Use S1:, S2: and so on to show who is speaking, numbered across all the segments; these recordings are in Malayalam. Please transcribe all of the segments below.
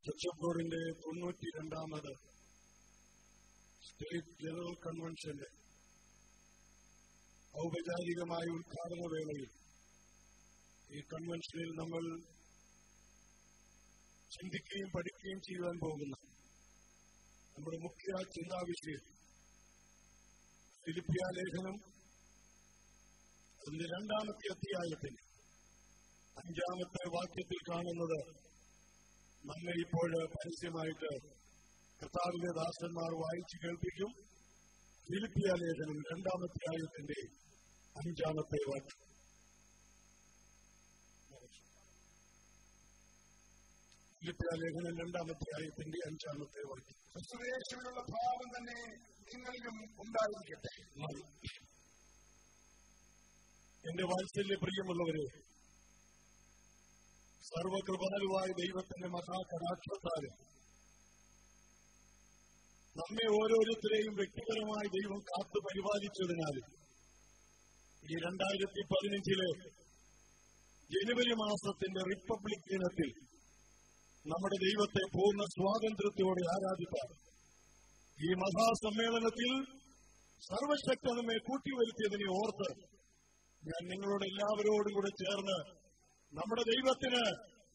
S1: ചച്ചപ്പോറിന്റെ തൊണ്ണൂറ്റി രണ്ടാമത് സ്റ്റേറ്റ് ജനറൽ കൺവെൻഷന്റെ ഔപചാരികമായ ഉദ്ഘാടന വേളയിൽ ഈ കൺവെൻഷനിൽ നമ്മൾ ചിന്തിക്കുകയും പഠിക്കുകയും ചെയ്യുവാൻ പോകുന്ന നമ്മുടെ മുഖ്യ ചിന്താവിഷയം ഫിലിപ്പിയ ലേഖനം അതിന്റെ രണ്ടാമത്തെ അധ്യായത്തിൽ അഞ്ചാമത്തെ വാക്യത്തിൽ കാണുന്നത് നമ്മെ ഇപ്പോൾ പരസ്യമായിട്ട് കർത്താവിന്റെ ദാസന്മാർ വായിച്ചു കേൾപ്പിക്കും ഫിലിപ്പിയ ലേഖനം രണ്ടാമത്തെ ആയത്തിന്റെ അഞ്ചാമത്തെ വാക്യം ഫിലിപ്പിയ ലേഖനം രണ്ടാമത്തെ ആയത്തിന്റെ അഞ്ചാമത്തെ വാക്യം
S2: ക്രിസ്തുവേശുവിനുള്ള ഭാവം തന്നെ നിങ്ങളിലും ഉണ്ടായിരിക്കട്ടെ
S1: മതി. എന്റെ വാത്സല്യ പ്രിയമുള്ളവരെ സർവകൃപാലുവായ ദൈവത്തിന്റെ മഹാകടാക്ഷത്താലും നമ്മെ ഓരോരുത്തരെയും വ്യക്തിപരമായി ദൈവം കാത്തു പരിപാലിച്ചതിനാലും ഈ രണ്ടായിരത്തി പതിനഞ്ചിലെ ജനുവരി മാസത്തിന്റെ റിപ്പബ്ലിക് ദിനത്തിൽ നമ്മുടെ ദൈവത്തെ പൂർണ്ണ സ്വാതന്ത്ര്യത്തോടെ ആരാധിക്കാൻ ഈ മഹാസമ്മേളനത്തിൽ സർവശക്ത നമ്മെ കൂട്ടിവരുത്തിയതിനെ ഓർത്ത് ഞാൻ നിങ്ങളോട് എല്ലാവരോടും കൂടെ ചേർന്ന് നമ്മുടെ ദൈവത്തിന്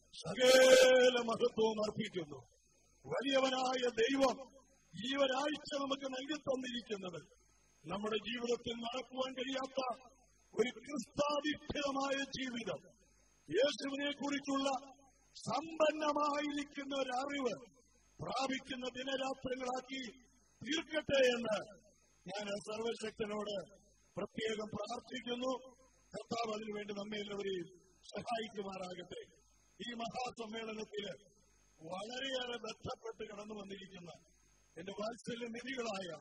S1: സകല മഹത്വവും അർപ്പിക്കുന്നു വലിയവനായ ദൈവം ഈ ഒരാഴ്ച നമുക്ക് നൽകി തന്നിരിക്കുന്നത് നമ്മുടെ ജീവിതത്തിൽ നടക്കുവാൻ കഴിയാത്ത ഒരു ക്രിസ്താധിഷ്ഠിതമായ ജീവിതം യേശുവിനെ കുറിച്ചുള്ള സമ്പന്നമായിരിക്കുന്ന ഒരു അറിവ് പ്രാപിക്കുന്ന ദിനരാത്രങ്ങളാക്കി തീർക്കട്ടെ എന്ന് ഞാൻ സർവശക്തനോട് പ്രത്യേകം പ്രാർത്ഥിക്കുന്നു കർത്താവ് അതിനുവേണ്ടി നമ്മെ എല്ലാവരെയും സഹായിക്കുമാറാകട്ടെ ഈ മഹാസമ്മേളനത്തില് വളരെയേറെ ബന്ധപ്പെട്ട് കടന്നു വന്നിരിക്കുന്ന എന്റെ വാത്സല്യ നിധികളായ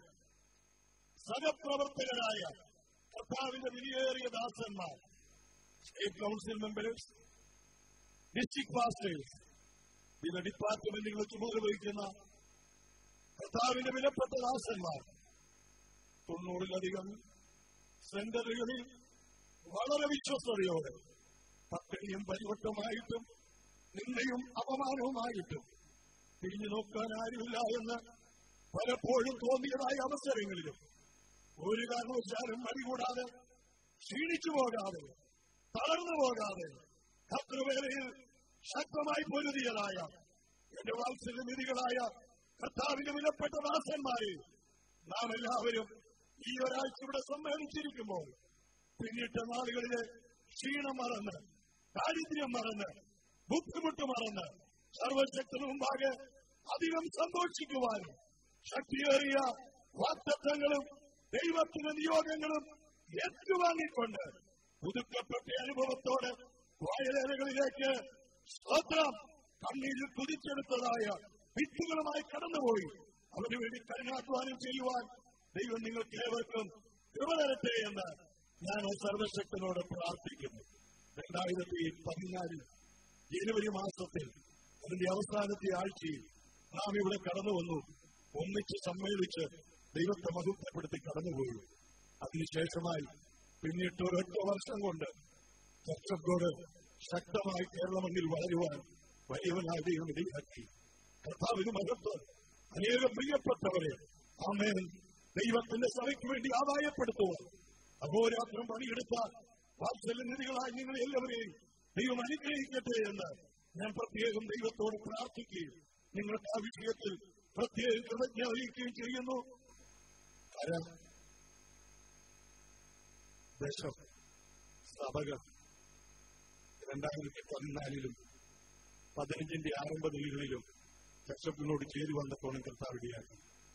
S1: സഹപ്രവർത്തകരായ കർത്താവിന്റെ വിലയേറിയ ദാസന്മാർ state council members district pastors വിവിധ ഡിപ്പാർട്ട്മെന്റുകൾ ചുമതല വഹിക്കുന്ന കർത്താവിന്റെ വിലപ്പെട്ട ദാസന്മാർ തൊണ്ണൂറിലധികം സെന്ററുകളിൽ വളരെ വിശ്വസ്തയോടെ പട്ടിണിയും പരിവട്ടമായിട്ടും നിന്ദയും അപമാനവുമായിട്ടും തിരിഞ്ഞു നോക്കാൻ ആരുമില്ല എന്ന് പലപ്പോഴും തോന്നിയതായ അവസരങ്ങളിലും ഒരു കാരണവശാലും മടികൂടാതെ ക്ഷീണിച്ചു പോകാതെ തളർന്നു പോകാതെ കർത്തൃവേലയിൽ ശക്തമായി പൊരുതിയതായ എന്റെ വാത്സല്യനിധികളായ കർത്താവിന്റെ വിലപ്പെട്ട ദാസന്മാരെ നാം എല്ലാവരും ഈ ഒരാഴ്ച ഇവിടെ സമ്മേളിച്ചിരിക്കുമ്പോൾ പിന്നിട്ട നാളുകളിലെ ക്ഷീണം മറന്ന് ദാരിദ്ര്യം മറന്ന് ബുദ്ധിമുട്ട് മറന്ന് സർവശക്തന് മുമ്പാകെ അധികം സന്തോഷിക്കുവാനും ശക്തിയേറിയ വാക്തത്വങ്ങളും ദൈവത്തിന്റെ നിയോഗങ്ങളും ഏറ്റുവാങ്ങിക്കൊണ്ട് പുതുക്കപ്പെട്ട അനുഭവത്തോടെ വായനകളിലേക്ക് സ്തോത്രം കണ്ണീരിൽ കുതിച്ചെടുത്തതായ വിത്തുകളുമായി കടന്നുപോയി അവന് വേണ്ടി കഠിനാധ്വാനം ചെയ്യുവാൻ ദൈവം നിങ്ങൾക്ക് ഏവർക്കും കൃപ തരട്ടെ എന്ന് ഞാൻ സർവശക്തനോട് പ്രാർത്ഥിക്കുന്നു രണ്ടായിരത്തി പതിനാലിൽ ജനുവരി മാസത്തിൽ അതിന്റെ അവസാനത്തെ ആഴ്ചയിൽ നാം ഇവിടെ കടന്നു വന്നു ഒന്നിച്ച് സമ്മേളിച്ച് ദൈവത്തെ മഹത്വപ്പെടുത്തി കടന്നുപോയി അതിനുശേഷമായി പിന്നിട്ട് ഒരൊറ്റ വർഷം കൊണ്ട് ചർച്ച് ഓഫ് ഗോഡ് ശക്തമായി കേരളമണ്ണിൽ വളരുവാൻ വലിയവനായ ദൈവം ഇടയാക്കി കർത്താവിന് മഹത്വം അനേകം പ്രിയപ്പെട്ടവരെ ആമേൻ ദൈവത്തിന്റെ സഭയ്ക്ക് വേണ്ടി ആദായപ്പെടുത്തുവാൻ അഹോരാത്രം പണിയെടുത്ത വാത്സല്യനിധികളായി നിങ്ങൾ എല്ലാവരെയും ദൈവം അനുഗ്രഹിക്കട്ടെ എന്ന് ഞാൻ പ്രത്യേകം ദൈവത്തോട് പ്രാർത്ഥിക്കുകയും നിങ്ങൾക്ക് ആ വിഷയത്തിൽ പ്രത്യേക കൃതജ്ഞ അറിയിക്കുകയും ചെയ്യുന്നു കരം ദേശം സഭകൾ രണ്ടായിരത്തി പതിനാലിലും പതിനഞ്ചിന്റെ ആരംഭ ദിനങ്ങളിലും കർഷകനോട് ചേരി വന്നപ്പോഴും കർത്താവിടെയാക്കി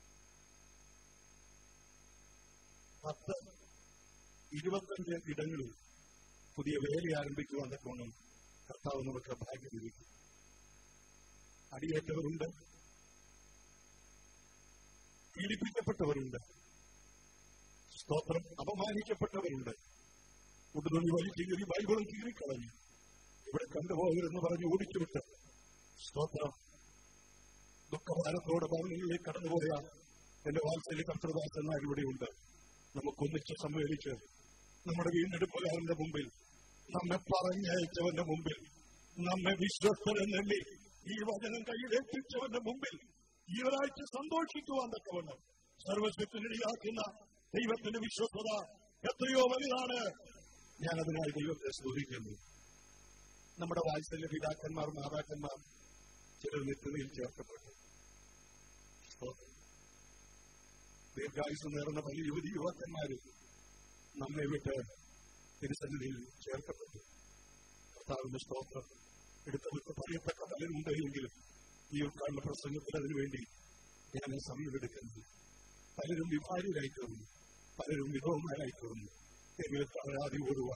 S1: പത്ത് ഇരുപത്തഞ്ച് ഇടങ്ങളിൽ പുതിയ വേല ആരംഭിക്കുവാൻ തക്കോണം കർത്താവ് നമുക്ക് ഭാഗ്യം ലഭിക്കും അടിയേറ്റവരുണ്ട് പീഡിപ്പിക്കപ്പെട്ടവരുണ്ട് സ്തോത്രം അപമാനിക്കപ്പെട്ടവരുണ്ട് ഉടുതുണി വലിച്ചു കീറി ബൈബിളും കീറിക്കളഞ്ഞു ഇവിടെ കണ്ടുപോകരുതെന്ന് പറഞ്ഞ് ഓടിച്ചുവിട്ട് സ്തോത്രം ദുഃഖഭാരത്തോടെ ഭവനങ്ങളിലേക്ക് കടന്നുപോയ എന്റെ വാത്സല്യ കർത്തൃദാസന്മാർ ഇവിടെയുണ്ട് നമുക്കൊന്നിച്ച് സമ്മേളിച്ച് നമ്മുടെ വീണ്ടെടുപ്പുകാരന്റെ മുമ്പിൽ നമ്മെ പറഞ്ഞയച്ചവന്റെ മുമ്പിൽ നമ്മെ വിശ്വസ്തരെന്നെണ്ണി ഈ വചനം കയ്യിലേൽപ്പിച്ചവന്റെ മുമ്പിൽ ഈ ഒരാഴ്ച സന്തോഷിക്കുവാൻ തക്കവണ്ണം സർവസ്വത്തിനിടയാക്കുന്ന ദൈവത്തിന്റെ വിശ്വസത എത്രയോ വലുതാണ് ഞാൻ അതിനായി ദൈവത്തെ സ്തുതിക്കുന്നു നമ്മുടെ വാത്സല്യ പിതാക്കന്മാർ മാതാക്കന്മാർ ചിലർ നിത്യതയിൽ ചേർക്കപ്പെട്ടു സ്തോത്രം. ദീർഘായുസ് നേർന്ന വലിയ യുവതി യുവാക്കന്മാര് നമ്മെ വിട്ട് തിരുസന്നിധിയിൽ ചേർക്കപ്പെട്ടു കർത്താവിന്റെ സ്തോത്രം എടുത്തവർക്ക് പറയപ്പെട്ട പലരുണ്ട് എങ്കിലും ഈ ഉദ്ഘാടന പ്രസംഗത്തിൽ അതിനുവേണ്ടി ഞാൻ സമയമെടുക്കുന്നത് പലരും വിഭാര്യരായി തീർന്നു പലരും വിധവന്മാരായി തീർന്നു എങ്കിലും തളരാതി ഓടുവാൻ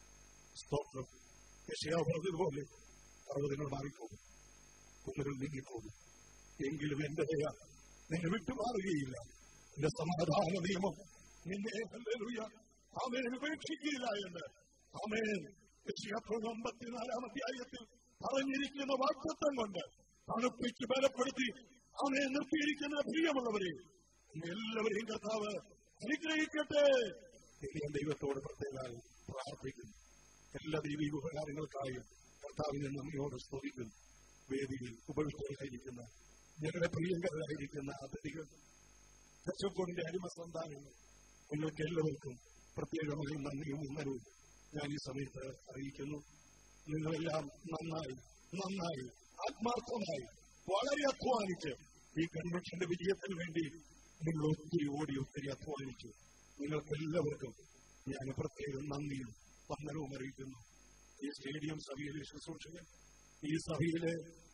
S1: സ്തോത്രം യശയാ പറഞ്ഞതുപോലെ പർവ്വതങ്ങൾ മാറിപ്പോകും കുന്നുകൾ നീങ്ങിപ്പോകും എങ്കിലും എന്റെ ദയ നിന്നെ വിട്ടുമാറുകയില്ല എന്റെ സമാധാന നിയമം നിന്നെ ഹല്ലേലൂയ ആമേൻ ഉപേക്ഷിക്കുകയില്ല എന്ന് ആമേൻ യശയാപ്രവചനം അമ്പത്തിനാലാം അധ്യായത്തിൽ പറഞ്ഞിരിക്കുന്ന വാക്തത്വം കൊണ്ട് തണുപ്പിച്ച് ബലപ്പെടുത്തി ആമേൻ നിർത്തിയിരിക്കുന്ന പ്രിയമുള്ളവരെ നിങ്ങൾ എല്ലാവരെയും കർത്താവ് അനുഗ്രഹിക്കട്ടെ എന്ന് ഞാൻ ദൈവത്തോട് പ്രത്യേകം പ്രാർത്ഥിക്കുന്നു എല്ലാ ദൈവിക ഉപകാരങ്ങൾക്കായും കർത്താവിനെ നന്ദിയോട് സ്തുതിക്കുന്നു വേദിയിൽ ഉപവിഷ്ടരായിരിക്കുന്ന ഞങ്ങളുടെ പ്രിയങ്കരായിരിക്കുന്ന അതിഥികൾ ദശക്കോടിന്റെ അടിമ സന്താനങ്ങൾ നിങ്ങൾക്ക് എല്ലാവർക്കും പ്രത്യേകമായി നന്ദിയും ഉന്നരവും ഞാൻ ഈ സമയത്ത് അറിയിക്കുന്നു നിങ്ങളെല്ലാം നന്നായി നന്നായി ആത്മാർത്ഥമായി വളരെ അധ്വാനിച്ച് ഈ കൺവെൻഷന്റെ വിജയത്തിന് വേണ്ടി നിങ്ങൾ ഒത്തിരി ഓടി ഒത്തിരി അധ്വാനിച്ചു നിങ്ങൾക്ക് എല്ലാവർക്കും ഞാൻ പ്രത്യേകം നന്ദിയും വന്ദനവും അറിയിക്കുന്നു ഈ സ്റ്റേഡിയം സഭയിലെ ശുശ്രൂഷകൻ ഈ സഭയിലെ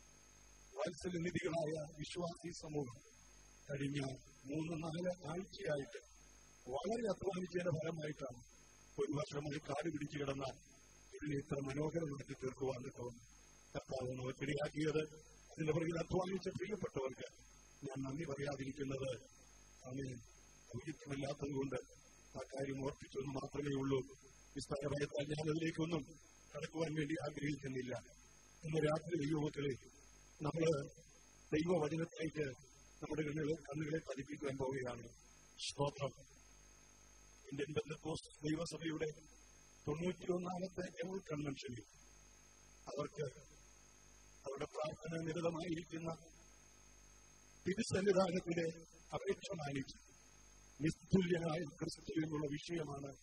S1: വാത്സല്യനിധികളായ വിശ്വാസി സമൂഹം കഴിഞ്ഞ മൂന്ന് നാല് ആഴ്ചയായിട്ട് വളരെ അധ്വാനിച്ചതിന്റെ ഫലമായിട്ടാണ് ഒരു വർഷമായി കാട് പിടിച്ചു കിടന്ന ഇതിനെ ഇത്ര മനോഹരമാക്കി തീർക്കുവാൻ തോന്നുന്നു കർത്താവ് നമുക്കിടയാക്കിയത് അതിന്റെ പുറകിൽ അധ്വാനിച്ച പ്രിയപ്പെട്ടവർക്ക് ഞാൻ നന്ദി പറയാതിരിക്കുന്നത് അങ്ങനെ ഔചിത്യമല്ലാത്തത് കൊണ്ട് ആ കാര്യം ഓർപ്പിച്ചെന്ന് മാത്രമേ ഉള്ളൂ വിസ്താരഭയത്താൽ ഞാൻ അതിലേക്കൊന്നും കടക്കുവാൻ വേണ്ടി ആഗ്രഹിക്കുന്നില്ല ഇന്ന് രാത്രി ദൈവമക്കളെ നമ്മള് ദൈവവചനത്തിലേക്ക് നമ്മുടെ കണ്ണുകളെ കണ്ണുകളെ പതിപ്പിക്കുവാൻ പോവുകയാണ് സ്തോത്രം ഇന്ത്യൻ ബന്ധക്കോസ് ദൈവസഭയുടെ തൊണ്ണൂറ്റിയൊന്നാമത്തെ ജനറൽ കൺവെൻഷനിൽ അവർക്ക് അവരുടെ പ്രാർത്ഥന നിരതമായിരിക്കുന്ന തിരുസന്നിധാനത്തിലെ അപേക്ഷ മാനിച്ച് നിസ്തുല്യനായ ക്രിസ്തു എന്നുള്ള വിഷയമാണ്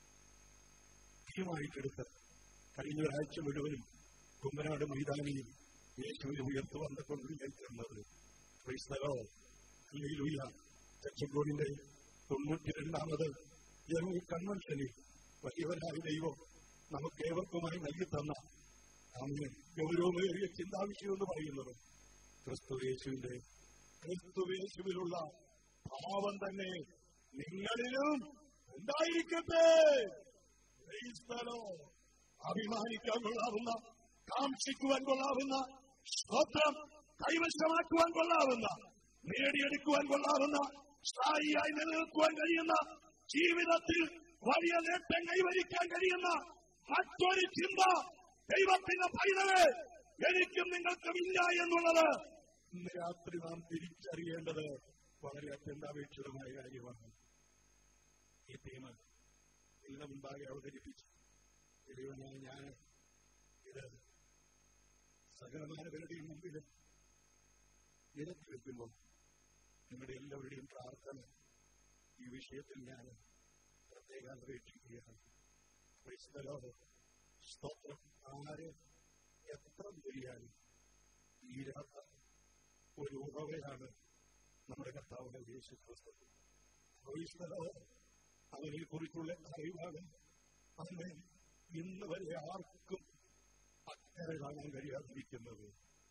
S1: മുഖ്യമായിട്ടെടുത്ത് കഴിഞ്ഞ ഒരാഴ്ച മുഴുവനും കുമ്പനാട് മൈതാനിയിൽ യേശുവിനെ ഉയർത്തു വന്നുകൊണ്ടിരിക്കുന്നത് ചച്ചങ്കോടിന്റെ തൊണ്ണൂറ്റിരണ്ടാമത് ജനറൽ കൺവെൻഷനിൽ വലിയവരായ ദൈവം നമുക്ക് ഏവർക്കുമായി നൽകി തന്ന അങ്ങനെ ഗൗരവമേറിയ ചിന്താവിഷയം എന്ന് പറയുന്നത് ക്രിസ്തുവേശുവിന്റെ ക്രിസ്തുവേശുവിലുള്ള ഭാവം തന്നെ നിങ്ങളിലും ഉണ്ടായിരിക്കട്ടെ Praise the Lord. അഭിമാനിക്കാൻ കൊള്ളാവുന്ന കാക്ഷിക്കുവാൻ കൊള്ളാവുന്ന സ്തോത്രം കൈവശമാക്കുവാൻ കൊള്ളാവുന്ന നേടിയെടുക്കുവാൻ കൊള്ളാവുന്ന സ്ഥായിയായി നിലനിൽക്കുവാൻ കഴിയുന്ന ജീവിതത്തിൽ വലിയ നേട്ടം കൈവരിക്കാൻ കഴിയുന്ന മറ്റൊരു ചിന്ത ദൈവത്തിന്റെ പൈതല് എനിക്കും നിങ്ങൾക്കും ഇല്ല എന്നുള്ളത് ഇന്ന് രാത്രി നാം തിരിച്ചറിയേണ്ടത് വളരെ അത്യന്താപേക്ഷിതമായ കാര്യമാണ് ഈ തീമ ഇതിന് മുമ്പാകെ അവതരിപ്പിച്ചു ദൈവനായ ഞാൻ ഇത് സകലമാനവരുടെയും മുമ്പിൽ നിരത്തി വെക്കുമ്പോൾ നിങ്ങളുടെ എല്ലാവരുടെയും പ്രാർത്ഥന ഈ വിഷയത്തിൽ ഞാൻ പ്രത്യേകം അപേക്ഷിക്കുകയാണ് ക്രൈസ്തലോ സ്തോത്രം ആര് എത്ര മുരിയാലും തീരാത്ത ഒരു ഉറവയാണ് നമ്മുടെ കർത്താവിന്റെ യേശു ക്രിസ്തു ക്രൈസ്തലോ അവനെ കുറിച്ചുള്ള അറിവാണ് അന്ന് ഇന്ന് വരെ ആർക്കും അക്കരെ കാണാൻ കഴിയാതിരിക്കുന്നത്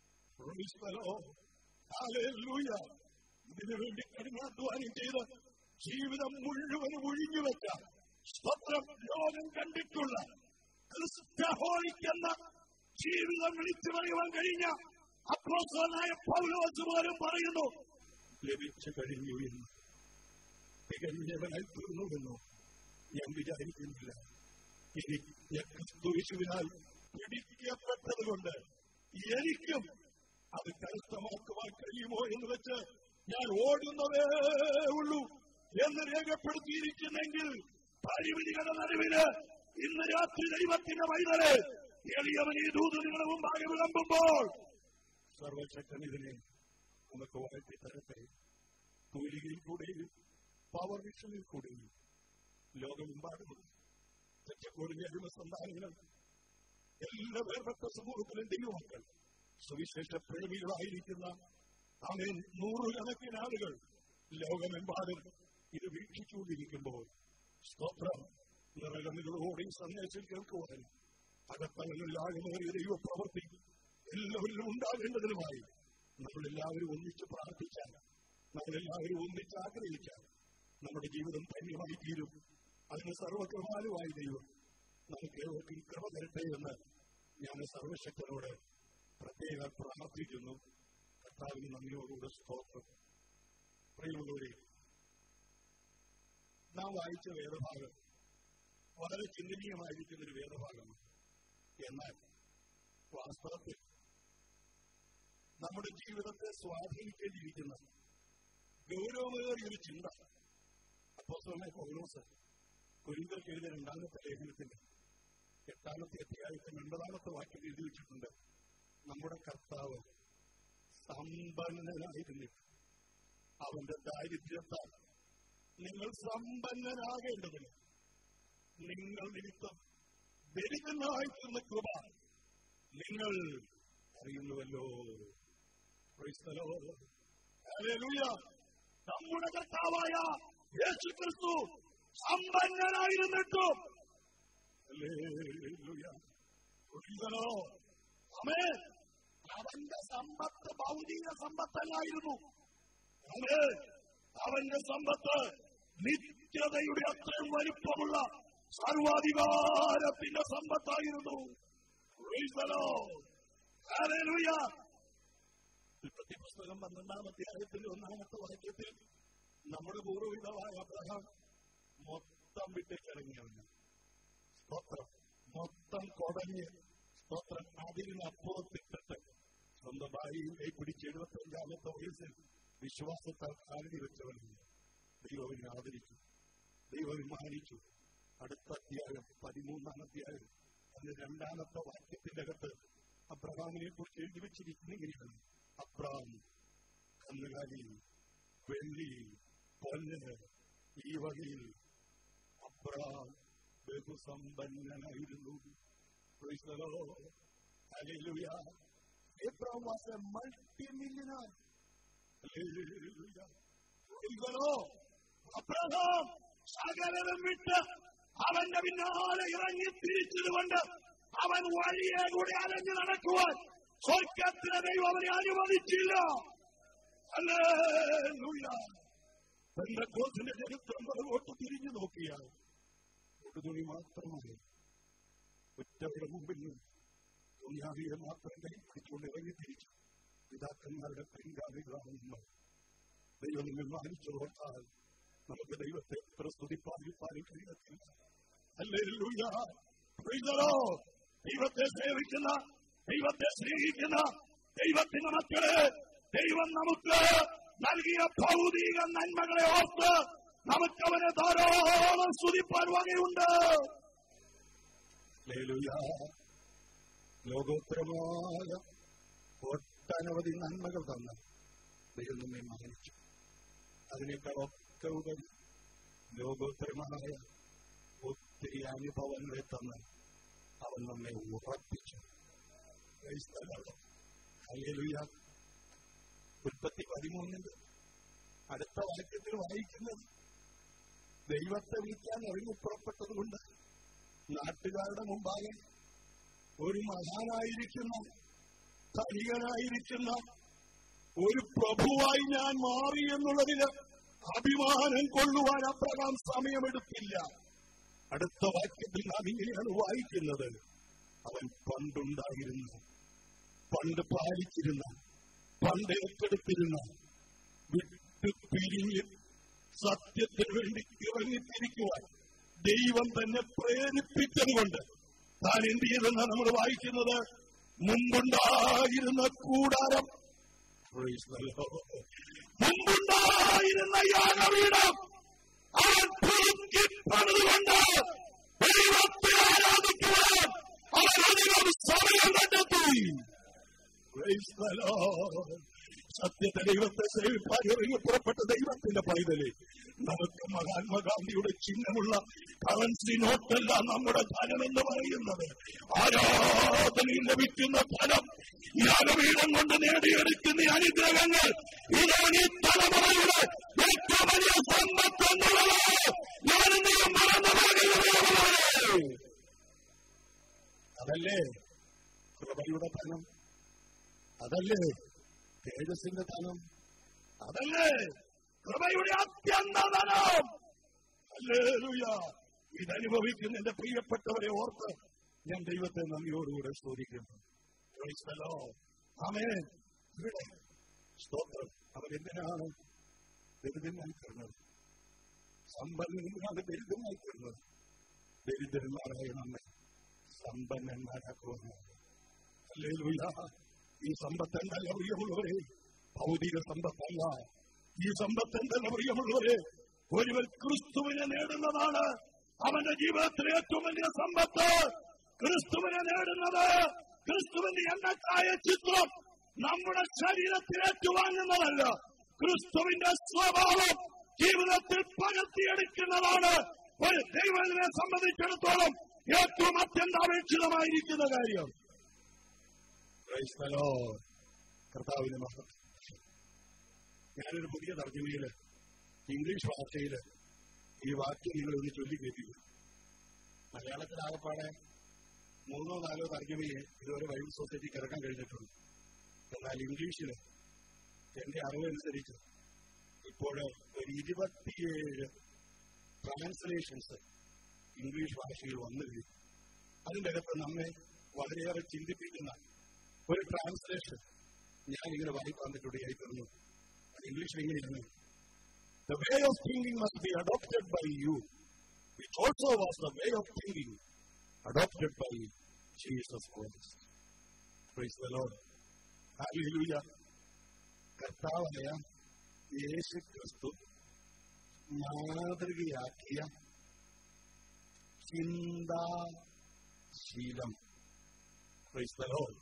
S1: ഇതിനു വേണ്ടി കഠിനാധ്വാനം ചെയ്ത് ജീവിതം മുഴുവനും ഒഴിഞ്ഞു വെച്ച സ്വപ്നം ലോകം കണ്ടിട്ടുള്ള ക്രിസ്തഹോളിക്കുന്ന ജീവിതം വിളിച്ചു പറയുവാൻ കഴിഞ്ഞ അപ്രോത്സാഹനായ പൗലോസ് പോലും പറയുന്നു ലഭിച്ചു കഴിഞ്ഞു എന്ന് തികഞ്ഞവനായി തീർന്നുവെന്നോ ഞാൻ വിചാരിക്കുന്നില്ല ഇനി ഞാൻ ക്രിസ്തുവിശുവിനാൽ പിടിക്കപ്പെട്ടത് കൊണ്ട് എനിക്കും അത് കരസ്ഥമാക്കുവാൻ കഴിയുമോ എന്ന് വെച്ച് ഞാൻ ഓടുന്നതേ ഉള്ളൂ എന്ന് രേഖപ്പെടുത്തിയിരിക്കുന്നെങ്കിൽ പരിമിതികളുടെ നടുവില് ഇന്ന് രാത്രി ദൈവത്തിന്റെ വൈതല് എളിയവൻ ഈ ദൂത് നിങ്ങളുടെ മുമ്പാകെ വിളമ്പുമ്പോൾ സർവശക്തൻ ഇതിനെ നമുക്ക് വാഴ്ത്തി തരട്ടെ തൂലികയിൽ കൂടെയും പവർ വിഷനിൽ കൂടെയും ലോകമെമ്പാടും തെറ്റക്കൂടിയ അടിമസന്താനങ്ങൾ എല്ലാ വേർപെട്ട സമൂഹത്തിലും ദൈവമക്കൾ സുവിശേഷ പ്രേമികളായിരിക്കുന്ന അവൻ നൂറുകണക്കിന് ആളുകൾ ലോകമെമ്പാടും ഇത് വീക്ഷിച്ചുകൊണ്ടിരിക്കുമ്പോൾ സ്തോത്രം നിറകണ്ണുകളോടെ ഈ സന്ദേശം കേൾക്കുവാൻ അകത്തങ്ങളിലാകുന്നവരെ ദൈവ പ്രവർത്തി എല്ലാവരിലും ഉണ്ടാകേണ്ടതിനുമായി നമ്മളെല്ലാവരും ഒന്നിച്ച് പ്രാർത്ഥിച്ചാൽ നമ്മളെല്ലാവരും ഒന്നിച്ച് ആഗ്രഹിച്ചാൽ നമ്മുടെ ജീവിതം ധന്യമായി തീരും അതിന് സർവകൃപാലുമായി ദൈവം നമുക്ക് ഏവർക്കും കൃപ തരട്ടെ എന്ന് ഞാൻ സർവശക്തനോട് പ്രത്യേകം പ്രാർത്ഥിക്കുന്നു കർത്താവിന് നന്ദിയോടുകൂടെ സ്തോത്രം പ്രിയമുള്ളവരെ നാം വായിച്ച വേദഭാഗം വളരെ ചിന്തനീയമായിരിക്കുന്ന ഒരു വേദഭാഗമാണ് എന്നാൽ വാസ്തവത്തിൽ നമ്മുടെ ജീവിതത്തെ സ്വാധീനിക്കേണ്ടിയിരിക്കുന്ന ഗൗരവമേറിയ ഒരു ചിന്ത അപ്പോസ്തലനായ പൗലോസ് കുരിന്തർക്ക് എഴുതിയ രണ്ടാമത്തെ ലേഖനത്തിന്റെ എട്ടാമത്തെ അധ്യായത്തിന് ഒൻപതാമത്തെ വാക്യം എഴുതി വെച്ചിട്ടുണ്ട് നമ്മുടെ കർത്താവ് സമ്പന്നനായിരുന്നിട്ട് അവന്റെ ദാരിദ്ര്യത്താൽ നിങ്ങൾ സമ്പന്നനാകേണ്ടതിന് നിങ്ങൾ നിമിത്തം ദരിദ്രനായിട്ടുള്ള കൃപ നിങ്ങൾ അറിയുന്നുവല്ലോ Praise the Lord. Hallelujah. നമ്മുടെ കർത്താവായ യേശു ക്രിസ്തു സമ്പന്നനായിരുന്നിട്ടും Hallelujah. Praise the Lord. Amen. അവന്റെ സമ്പത്ത് ഭൗതിക സമ്പത്തല്ലായിരുന്നു Amen. അവന്റെ സമ്പത്ത് നിത്യതയുടെ അത്രയും വലിപ്പമുള്ള സർവാധികാരത്തിന്റെ സമ്പത്തായിരുന്നു Praise the Lord. Hallelujah. ഉൽപ്പത്തി പുസ്തകം പന്ത്രണ്ടാം അധ്യായത്തിന്റെ ഒന്നാമത്തെ വാക്യത്തിൽ നമ്മുടെ പൂർവ്വപിതാവായ അബ്രഹാം മൊത്തം വിട്ടേക്കിറങ്ങിയവന് സ്തോത്രം മൊത്തം കൊടഞ്ഞ് സ്തോത്രം അതിന് അപ്പുറത്തിട്ടിട്ട് സ്വന്തം ഭാര്യയെ പിടിച്ച് എഴുപത്തി അഞ്ചാമത്തെ വയസ്സിൽ വിശ്വാസത്താൽ കാലടി വെച്ചവനാണ് ദൈവവിനെ ആദരിച്ചു ദൈവം മാനിച്ചു അടുത്ത അധ്യായം പതിമൂന്നാം അധ്യായം അതിന് രണ്ടാമത്തെ വാക്യത്തിന്റെ അകത്ത് അബ്രഹാമിനെ കുറിച്ച് എഴുതി വെച്ചിരിക്കുന്ന ഇങ്ങനെയാണ് അബ്രാം കന്നുകാലി വെള്ളി പൊന്ന് ഈ വകയിൽ അബ്രാം ബഹുസമ്പന്നനായിരുന്നു Praise the Lord. Hallelujah. Abraham was a multi-millionaire. Hallelujah. Praise the Lord. Abraham സകലരും വിട്ട് അവന്റെ പിന്നാലെ ഇറങ്ങി തിരിച്ചതുകൊണ്ട് അവൻ വഴിയെ കൂടെ അലഞ്ഞു നടക്കുവാൻ സ്വർഗത്തിലെ ദൈവം അവനെ അനുവദിച്ചില്ല പെന്തക്കോസിന്റെ ചരിത്രം പുറകോട്ട് തിരിഞ്ഞു നോക്കിയാൽ ഒരു തുണി മാത്രമായി ഒറ്റയുടെ മുമ്പിൽ നിന്ന് തുണിയാവിയെ മാത്രം കൈ പിടിച്ചുകൊണ്ട് ഇറങ്ങി തിരിച്ചു പിതാക്കന്മാരുടെ പിൻഗാമികളാണെന്ന് ദൈവം നിങ്ങൾ മാനിച്ചു ഓർത്താൽ നമുക്ക് ദൈവത്തെ എത്ര സ്തുതിപ്പാതിരിപ്പാനും കഴിയത്തില്ല ഹല്ലേലൂയ. Praise the Lord. ദൈവത്തെ സേവിക്കുന്ന ദൈവത്തെ സ്നേഹിക്കുന്ന ദൈവത്തിന്റെ മക്കളെ ദൈവം നമുക്ക് നൽകിയ ഭൗതിക നന്മകളെ ഓർത്ത് നമുക്ക് അവനെ ധാരാളം സ്തുതിപ്പാൻ വകയുണ്ട് ഹല്ലേലൂയ. ലോകോത്തരമായ ഒട്ടനവധി നന്മകൾ തന്ന ദൈവം നമ്മെ മാനിച്ചു അതിനേക്കാൾ ഒക്കെ ഉപരി ലോകോത്തരമായ ഒത്തിരി അനുഭവങ്ങളെ തന്ന് അവൻ നമ്മെ ഉറപ്പിച്ചു Praise the Lord. Hallelujah. ഉൽപ്പത്തി പതിമൂന്നിന്റെ അടുത്ത വാക്യത്തിൽ വായിക്കുന്നത് ദൈവത്തെ വിളിക്കാൻ ഇറങ്ങി പുറപ്പെട്ടത് കൊണ്ട് നാട്ടുകാരുടെ മുമ്പാകെ ഒരു മഹാനായിരിക്കുന്ന ധനികനായിരിക്കുന്ന ഒരു പ്രഭുവായി ഞാൻ മാറി എന്നുള്ളതിന് അഭിമാനം കൊള്ളുവാൻ അപ്രകാം സമയമെടുത്തില്ല അടുത്ത വാക്യത്തിൽ നാം ഇങ്ങനെയാണ് വായിക്കുന്നത് അവൻ പണ്ടുണ്ടായിരുന്ന പണ്ട് പാലിച്ചിരുന്ന പണ്ട് ഏറ്റെടുത്തിരുന്ന വിട്ടു പിരിഞ്ഞ് സത്യത്തിന് വേണ്ടി ഇറങ്ങിത്തിരിക്കുവാൻ ദൈവം തന്നെ പ്രേരിപ്പിച്ചതുകൊണ്ട് താൻ എന്ത് ചെയ്തെന്ന് നമ്മൾ വായിക്കുന്നത് മുമ്പുണ്ടായിരുന്ന കൂടാരം Praise the Lord. മുമ്പുണ്ടായിരുന്ന യാഗപീഠം അവൻ പുതുക്കി പണിതുകൊണ്ട് ദൈവത്തെ ആരാധിക്കുവാൻ അവൻ അധികം സമയം കണ്ടെത്തി Praise the Lord. സത്യത്തെ ദൈവത്തെ സേവിപ്പാൻ ഇറങ്ങി പുറപ്പെട്ട ദൈവത്തിന്റെ പൈതലെ നമുക്ക് മഹാത്മാഗാന്ധിയുടെ ചിഹ്നമുള്ള കറൻസി നോട്ടല്ല നമ്മുടെ ധനം എന്ന് പറയുന്നത് ആരാധനയിൽ ലഭിക്കുന്ന ഫലം യാഗപീഠം കൊണ്ട് നേടിയെടുക്കുന്ന ഈ അനുഗ്രഹങ്ങൾ ഇതാണ് ഈ തലമുറയുടെ ഏറ്റവും വലിയ സമ്പത്ത് എന്നുള്ളത് ഞാനെന്തെങ്കിലും മറന്നു പോകുന്നത് അതല്ലേ കൃപയുടെ ധനം അതല്ലേ തേജസ്സിന്റെ ധനം അതല്ലേ കൃപയുടെ അത്യന്ത ധനം ഹല്ലേലൂയ ഇതനുഭവിക്കുന്ന എന്റെ പ്രിയപ്പെട്ടവരെ ഓർത്ത് ഞാൻ ദൈവത്തെ നന്ദിയോടുകൂടെ സ്തുതിക്കുന്നു Praise the Lord. ആമേൻ ഇവിടെ സ്തോത്രം അവൻ എന്തിനാണ് ദരിദ്രനായി തീർന്നത് സമ്പന്നനാണ് ദരിദ്രനായി തീർന്നത് ദരിദ്രന്മാരായ നമ്മെ സമ്പന്നന്മാരാക്കുവാനാണ് ഹല്ലേലൂയ ഈ സമ്പത്ത് എന്തല്ല പ്രിയമുള്ളവരെ ഭൗതിക സമ്പത്തല്ല ഈ സമ്പത്ത് എന്തല്ല പ്രിയമുള്ളവരെ ഒരുവൻ ക്രിസ്തുവിനെ നേടുന്നതാണ് അവന്റെ ജീവിതത്തിലെ ഏറ്റവും വലിയ സമ്പത്ത് ക്രിസ്തുവിനെ നേടുന്നത് ക്രിസ്തുവിന്റെ എണ്ണക്കായ ചിത്രം നമ്മുടെ ശരീരത്തിൽ ഏറ്റുവാങ്ങുന്നതല്ല ക്രിസ്തുവിന്റെ സ്വഭാവം ജീവിതത്തിൽ പകർത്തിയെടുക്കുന്നതാണ് ഒരു ദൈവത്തിനെ സംബന്ധിച്ചിടത്തോളം ഏറ്റവും അത്യന്താപേക്ഷിതമായിരിക്കുന്ന കാര്യം Praise the Lord. കർത്താവിന് മഹത്വം ഞാനൊരു പുതിയ തർജ്ജമയില് ഇംഗ്ലീഷ് ഭാഷയില് ഈ വാക്യം നിങ്ങൾ ഒന്ന് ചൊല്ലി കേൾപ്പിക്കും മലയാളത്തിലാകപ്പാടെ മൂന്നോ നാലോ തർജ്ജമയെ ഇതുവരെ ബൈബിൾ സൊസൈറ്റിക്ക് ഇറക്കാൻ കഴിഞ്ഞിട്ടുണ്ട് എന്നാൽ ഇംഗ്ലീഷില് എന്റെ അറിവനുസരിച്ച് ഇപ്പോൾ ഒരു ഇരുപത്തിയേഴ് ട്രാൻസ്ലേഷൻസ് ഇംഗ്ലീഷ് ഭാഷയിൽ വന്നു കഴിഞ്ഞു അതിന്റെ അകത്ത് നമ്മെ വളരെയേറെ ചിന്തിപ്പിക്കുന്ന ഒരു ട്രാൻസ്ലേഷൻ ഞാൻ ഇങ്ങനെ വായിക്കാൻ പറ്റുകയായി തീർന്നു അത് ഇംഗ്ലീഷിൽ ഇങ്ങനെയാണ് The way of thinking must be adopted by you, which also was the way of thinking adopted by Jesus Christ. Praise the Lord. Hallelujah. കർത്താവായ യേശു ക്രിസ്തു മാതൃകയാക്കിയ ചിന്താശീലം Praise the Lord.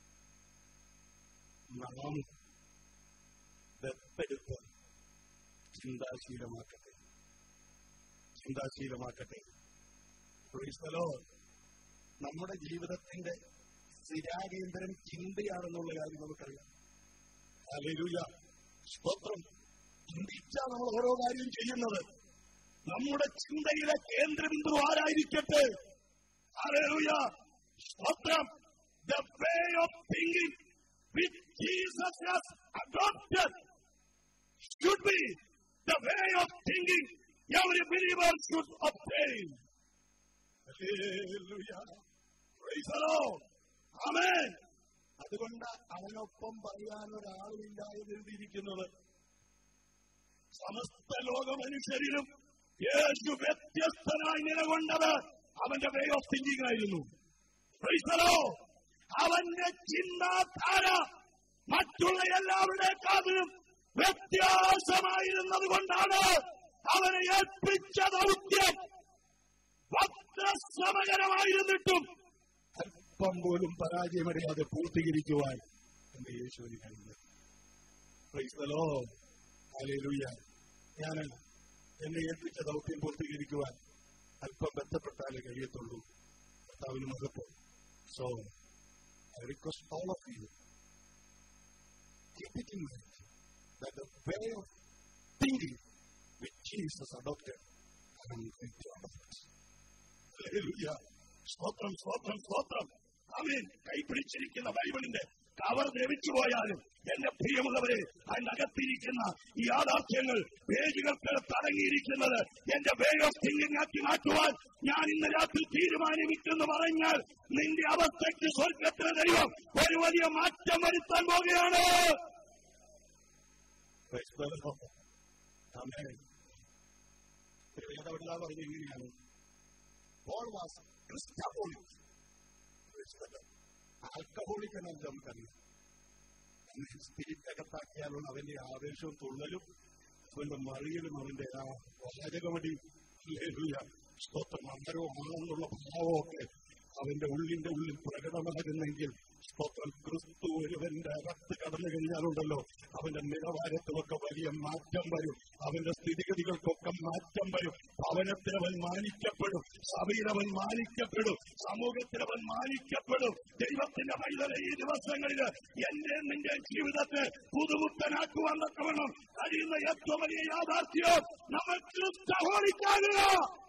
S1: നാം ദത്തെടുത്ത് ചിന്താശീലമാക്കട്ടെ ചിന്താശീലമാക്കട്ടെ Praise the Lord. നമ്മുടെ ജീവിതത്തിന്റെ സ്ഥിരാകേന്ദ്രം ചിന്തയാണെന്നുള്ള കാര്യം നമുക്കറിയാം ഹല്ലേലൂയ സ്തോത്രം ചിന്തിച്ചാ നമ്മൾ ഓരോ കാര്യം ചെയ്യുന്നത് നമ്മുടെ ചിന്തയിലെ കേന്ദ്രബിന്ദു ആരായിരിക്കട്ടെ ഹല്ലേലൂയ സ്തോത്രം the way of thinking which Jesus has adopted should be the way of thinking every believer should obtain. Hallelujah. Praise the Lord. Amen. അതുകൊണ്ട് അവനൊപ്പം പറയാൻ ഒരാളുമില്ല എന്ന് എഴുതിയിരിക്കുന്നത് സമസ്ത ലോക മനുഷ്യരിലും യേശു വ്യത്യസ്തനായി നിലകൊണ്ടത് അവന്റെ വേ ഓഫ് തിങ്കിങ് ആയിരുന്നു Praise the Lord. അവന്റെ ചിന്താധാര മറ്റുള്ള എല്ലാവരുടെക്കാളും വ്യത്യാസമായിരുന്നത് കൊണ്ടാണ് അവനെ ഏൽപ്പിച്ച ദൗത്യം ഭക്തശ്രമകരമായിരുന്നിട്ടും അല്പം പോലും പരാജയമറിയാതെ പൂർത്തീകരിക്കുവാൻ എന്റെ യേശുവിന് കഴിഞ്ഞത് Praise the Lord. Hallelujah. ഞാൻ എന്നെ ഏൽപ്പിച്ച ദൗത്യം പൂർത്തീകരിക്കുവാൻ അല്പം ബന്ധപ്പെട്ടാലേ കഴിയത്തുള്ളൂ കർത്താവിന് മഹത്വം so I request all of you keep it in mind that the way of thinking which Jesus adopted, I am going to adopt. Hallelujah. സ്തോത്രം സ്തോത്രം സ്തോത്രം അവൻ കൈപിടിച്ചിരിക്കുന്ന ബൈബിളിന്റെ കവർ ദ്രവിച്ചു പോയാലും എന്റെ പ്രിയമുള്ളവരെ അതിനകത്തിരിക്കുന്ന ഈ യാഥാർത്ഥ്യങ്ങൾ പേജുകൾക്ക് തടങ്ങിയിരിക്കുന്നത് എന്റെ വേ ഓഫ് തിങ്കിങ് ആക്കി മാറ്റുവാൻ ഞാൻ ഇന്ന് രാത്രി തീരുമാനിക്കുമെന്ന് പറഞ്ഞാൽ നിന്റെ അവസ്ഥയ്ക്ക് സ്വർഗത്തിന് ദൈവം ഒരു വലിയ മാറ്റം വരുത്താൻ പോകുകയാണ് Praise the Lord. Amen. ഒരു വേദവെടുതാ പറഞ്ഞ ഇങ്ങനെയാണ് പോൾ വാസ് ക്രിസ്റ്റഹോളിക് ആൽക്കഹോളിക് എന്നല്ല നമുക്കറിയാം സ്പിരിറ്റ് അകത്താക്കിയാലുള്ള അവന്റെ ആവേശവും തുള്ളലും അവന്റെ മറിയലും അവന്റെ ആ വാചകമടി സ്തോത്രം അമരവുമാണെന്നുള്ള ഭാവമൊക്കെ അവന്റെ ഉള്ളിന്റെ ഉള്ളിൽ പ്രകടമാകുന്നെങ്കിൽ സ്തോത്രം ക്രിസ്തു ഒരുവന്റെ അകത്ത് കടന്നു കഴിഞ്ഞാലുണ്ടല്ലോ അവന്റെ നിലവാരത്തിലൊക്കെ വലിയ മാറ്റം വരും അവന്റെ സ്ഥിതിഗതികൾക്കൊക്കെ മാറ്റം വരും ഭവനത്തിലവൻ മാനിക്കപ്പെടും സഭയിലവൻ മാനിക്കപ്പെടും സമൂഹത്തിലവൻ മാനിക്കപ്പെടും ദൈവത്തിന്റെ പൈതലെ ഈ ദിവസങ്ങളിൽ എന്റെ നിന്റെ ജീവിതത്തെ പുതുമുത്തനാക്കുവാൻ തക്കവണ്ണം കഴിയുന്ന ഏറ്റവും വലിയ യാഥാർത്ഥ്യം നമ്മൾ ക്രിസ്തഹോളിക്കാകുക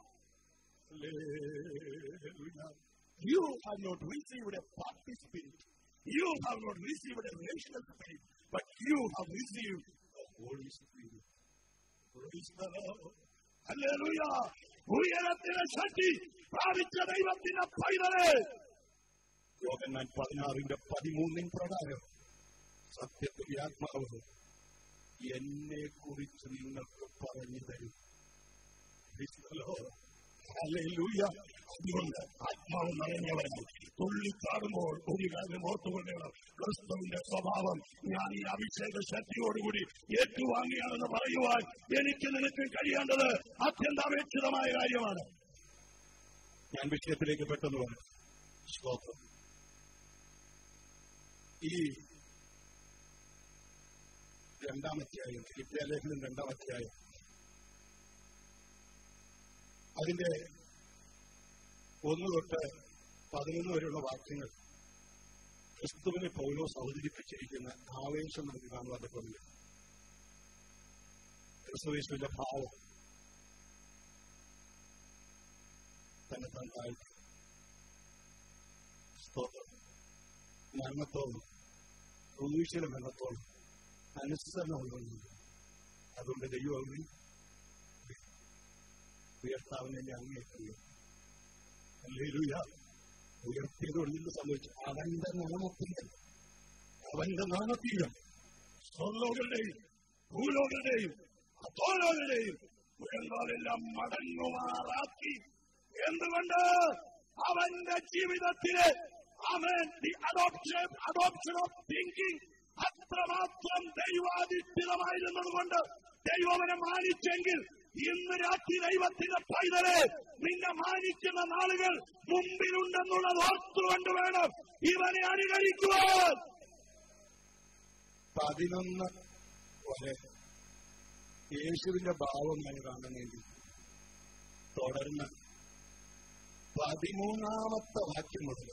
S1: You have not received a party spirit. You have not received a racial spirit, but you have received the Holy Spirit. Praise the Lord. Hallelujah. ഉയരത്തിലെ ശക്തി പ്രാപിച്ച ദൈവത്തിന്റെ പൈതല് യോഗന്നാൻ പതിനാറിന്റെ പതിമൂന്നിൻ പ്രകാരം സത്യത്തിന്റെ ആത്മാവ് എന്നെ കുറിച്ച് നിങ്ങൾക്ക് പറഞ്ഞു തരും Praise the Lord. Hallelujah. അതുകൊണ്ട് ആത്മാവ് നിറഞ്ഞവരായി തുള്ളിക്കാടുമ്പോൾ ഒരു കാര്യം ഓർത്തുകൊണ്ടേണം ക്രിസ്തുവിന്റെ സ്വഭാവം ഞാൻ ഈ അഭിഷേക ശക്തിയോടുകൂടി ഏറ്റുവാങ്ങിയാണെന്ന് പറയുവാൻ എനിക്ക് നിനക്ക് കഴിയേണ്ടത് അത്യന്താപേക്ഷിതമായ കാര്യമാണ് ഞാൻ വിഷയത്തിലേക്ക് പെട്ടെന്ന് പറഞ്ഞു സ്തോത്രം ഈ രണ്ടാമധ്യായം ഫിലിപ്പിയ ലേഖനം രണ്ടാമധ്യായം അതിന്റെ ഒന്ന് തൊട്ട് പതിനൊന്ന് വരെയുള്ള വാക്യങ്ങൾ ക്രിസ്തുവിനെ പൗലോസ് അവതരിപ്പിച്ചിരിക്കുന്ന ആവേശം നമുക്ക് കാണുവാൻ പറ്റുന്നില്ല ക്രിസ്തുവേശുവിന്റെ ഭാവം തന്നെ താൻ താഴ്ത്തി സ്തോത്രം മരണത്തോളം ക്രൂശിലെ മരണത്തോളം അനുസരണമുള്ളവരുണ്ട് അതുകൊണ്ട് ദൈവം അവനെ ഉയർത്താവിനെ ഞാൻ അങ്ങേറ്ററിയും ഹല്ലേലൂയ. ഉയർത്തിയതുകൊണ്ട് എന്ത് സംഭവിച്ചു അവന്റെ നാമത്തിൽ അവന്റെ നാമത്തിൽ സ്വർലോകരുടെയും ഭൂലോകരുടെയും അത്തോലോകരുടെയും മുഴങ്കാലെല്ലാം മടങ്ങുമാറാക്കി എന്തുകൊണ്ട് അവന്റെ ജീവിതത്തിലെ അവൻ the adoption adoption of thinking അത്രമാത്രം ദൈവാധിഷ്ഠിതമായിരുന്നതുകൊണ്ട് ദൈവവനെ മാനിച്ചെങ്കിൽ ഇന്ന് രാത്രി ദൈവത്തിന്റെ പൈതലെ നിന്നെ മാനിക്കുന്ന നാളുകൾ മുമ്പിലുണ്ടെന്നുള്ളത് ഓർത്തുകൊണ്ട് വേണം ഇവനെ അനുകരിക്കുവാൻ പതിനൊന്ന് വരെ യേശുവിന്റെ ഭാവം ഞാൻ കാണുന്നെങ്കിൽ തുടർന്ന് പതിമൂന്നാമത്തെ വാക്യം മുതൽ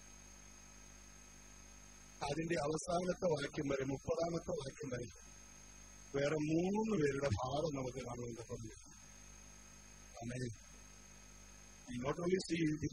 S1: അതിന്റെ അവസാനത്തെ വാക്യം വരെ മുപ്പതാമത്തെ വാക്യം വരെ വേറെ മൂന്ന് പേരുടെ ഭാവം നമുക്ക് കാണുവാൻ പറ്റുന്നു അങ്ങനെ not only see the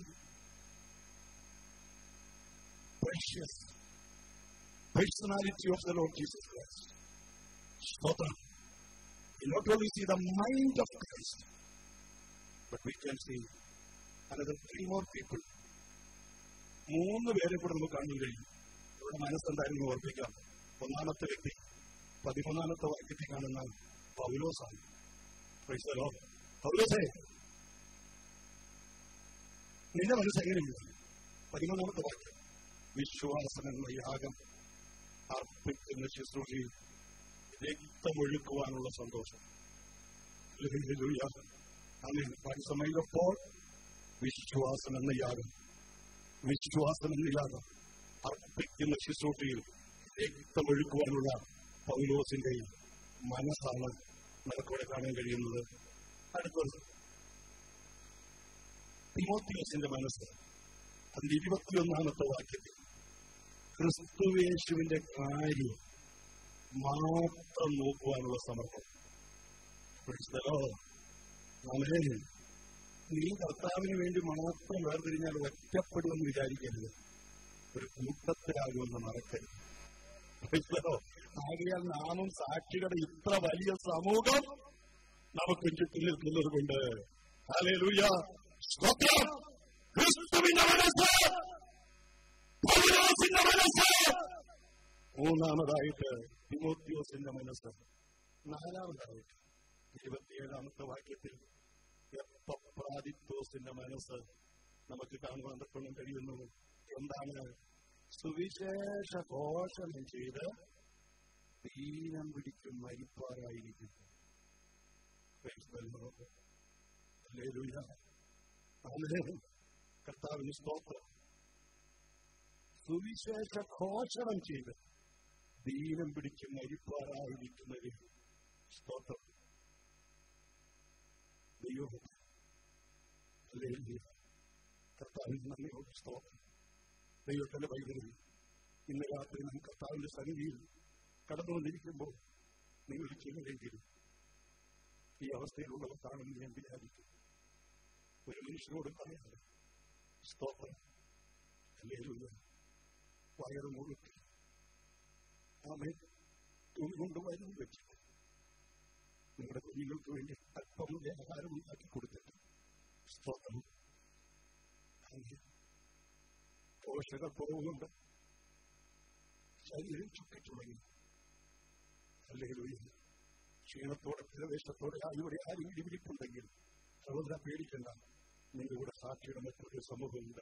S1: precious personality of the Lord Jesus Christ. Stotram. We not only see the mind of Christ, but we can see another three more people. മൂന്ന് പേരെ കൂടെ നമുക്ക് കാണാൻ കഴിയും ഇവിടെ മനസ്സെന്തായിരുന്നു ഓർപ്പിക്കാം ഒന്നാമത്തെ വ്യക്തി പതിമൂന്നാമത്തെ വാക്യത്തിൽ കാണുന്ന പൗലോസാണ് Praise the Lord. പൗലോസേ നിന്റെ മനസ്സ് എങ്ങനെയുണ്ട് പതിമൂന്നാമത്തെ വാക്യം വിശ്വാസം എന്ന യാഗം അർപ്പിക്കുന്ന ശുശ്രൂഷയിൽ രക്തമൊഴുക്കുവാനുള്ള സന്തോഷം സമയപ്പോൾ വിശ്വാസം എന്ന യാഗം വിശ്വാസം എന്ന യാഗം അർപ്പിക്കുന്ന ശുശ്രൂഷയിൽ രക്തമൊഴുക്കുവാനുള്ള പൗലോസിന്റെ മനസ്സാണ് നമുക്കിവിടെ കാണാൻ കഴിയുന്നത് അടുത്തത് തിമോത്തിയോസിന്റെ മനസ്സ് അതിന്റെ ഇരുപത്തിയൊന്നാമത്തെ വാക്യത്തിൽ ക്രിസ്തുവേശുവിന്റെ കാര്യം മാത്രം നോക്കുവാനുള്ള സമർപ്പണം Praise the Lord. ആമേൻ. നീ കർത്താവിന് വേണ്ടി മാത്രം വേർതിരിഞ്ഞാൽ ഒറ്റപ്പെടുമെന്ന് വിചാരിക്കരുത് ഒരു കൂട്ടത്തിലാകുമെന്ന് മറക്കരുത് Praise the Lord. ആകയാൽ നാമും സാക്ഷികളുടെ ഇത്ര വലിയ സമൂഹം നമുക്ക് ചുറ്റും നിൽക്കുന്നത് കൊണ്ട് ഹല്ലേലൂയ. സ്തോത്രം ക്രിസ്തുവിന്റെ മനസ്സ് പൗലോസിന്റെ മനസ്സ് മൂന്നാമതായിട്ട് തിമോത്യോസിന്റെ മനസ്സ് നാലാമതായിട്ട് ഇരുപത്തിയേഴാമത്തെ വാക്യത്തിൽ എപ്പപ്രാദിത്തോസിന്റെ മനസ്സ് നമുക്ക് കാണുവാൻ തക്കണം കഴിയുന്നു എന്താണ് സുവിശേഷ ഘോഷണം ചെയ്ത് ദീനം പിടിക്കും മരിപ്പാറായിരിക്കും Praise the Lord. Hallelujah. Amen. കർത്താവിന് സ്തോത്രം സുവിശേഷ ഘോഷണം ചെയ്ത് ദീനം പിടിച്ച് മരിപ്പാറായിരിക്കുന്നവരെ സ്തോത്രം ദൈവം കർത്താവിന് നന്ദിയോട് സ്തോത്രം ദൈവത്തിന്റെ പൈതൃകം ഇന്ന് രാത്രി നാം കർത്താവിന്റെ സന്നിധിയിൽ കടന്നുകൊണ്ടിരിക്കുമ്പോൾ നിങ്ങൾ ചിലരെങ്കിലും ഈ അവസ്ഥയിലുള്ളവർ കാണുമെന്ന് ഞാൻ വിചാരിക്കും ഒരു മനുഷ്യനോട് പറയാതെ സ്തോത്രം അല്ലേലൂയ വയറ് മുഴുക്കി ആമേ തുണി കൊണ്ട് വയറും വെച്ചിട്ട് നിങ്ങളുടെ കുഞ്ഞുങ്ങൾക്ക് വേണ്ടി അല്പം ആഹാരം ഉണ്ടാക്കി കൊടുത്തിട്ട് സ്തോത്രം അങ്ങനെ പോഷകക്കുറവുകൊണ്ട് ശരീരം ചുക്കി തുടങ്ങി അല്ലെങ്കിൽ ക്ഷീണത്തോടെ പ്രവേശത്തോടെ ഇവിടെ ആരും ഇടിപിടിപ്പുണ്ടെങ്കിൽ സഹോദര പേടിക്കണ്ട നിങ്ങളുടെ കൂടെ സാക്ഷിയുടെ മറ്റൊരു സമൂഹമുണ്ട്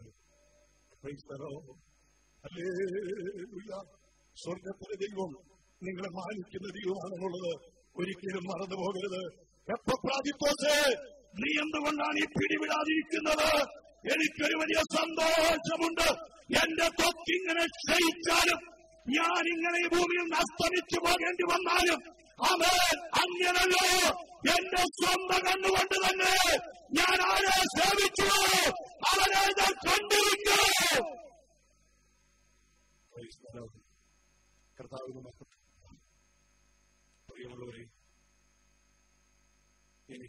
S1: സ്വർഗത്തിലെ ദൈവം നിങ്ങളെ മാനിക്കുന്ന ദൈവമാണെന്നുള്ളത് ഒരിക്കലും മറന്നു പോകരുത് എപ്പോ പ്രാതിത്വസേ നീ എന്തുകൊണ്ടാണ് ഈ പിടിവിടാതിരിക്കുന്നത് എനിക്കൊരു വലിയ സന്തോഷമുണ്ട് എന്റെ തൊക്കിങ്ങനെ ക്ഷയിച്ചാലും ഞാൻ ഇങ്ങനെ ഈ ഭൂമിയിൽ നസ്തമിച്ചു പോകേണ്ടി വന്നാലും അവൻ അങ്ങനല്ലോ എന്റെ സ്വന്തം കണ്ണുകൊണ്ട് തന്നെ ഞാൻ ആരെ സേവിച്ചു അവനെ ഞാൻ കണ്ടിരിക്കൂ കർത്താവിന് മഹത്വം പ്രിയമുള്ളവരെ ഇനി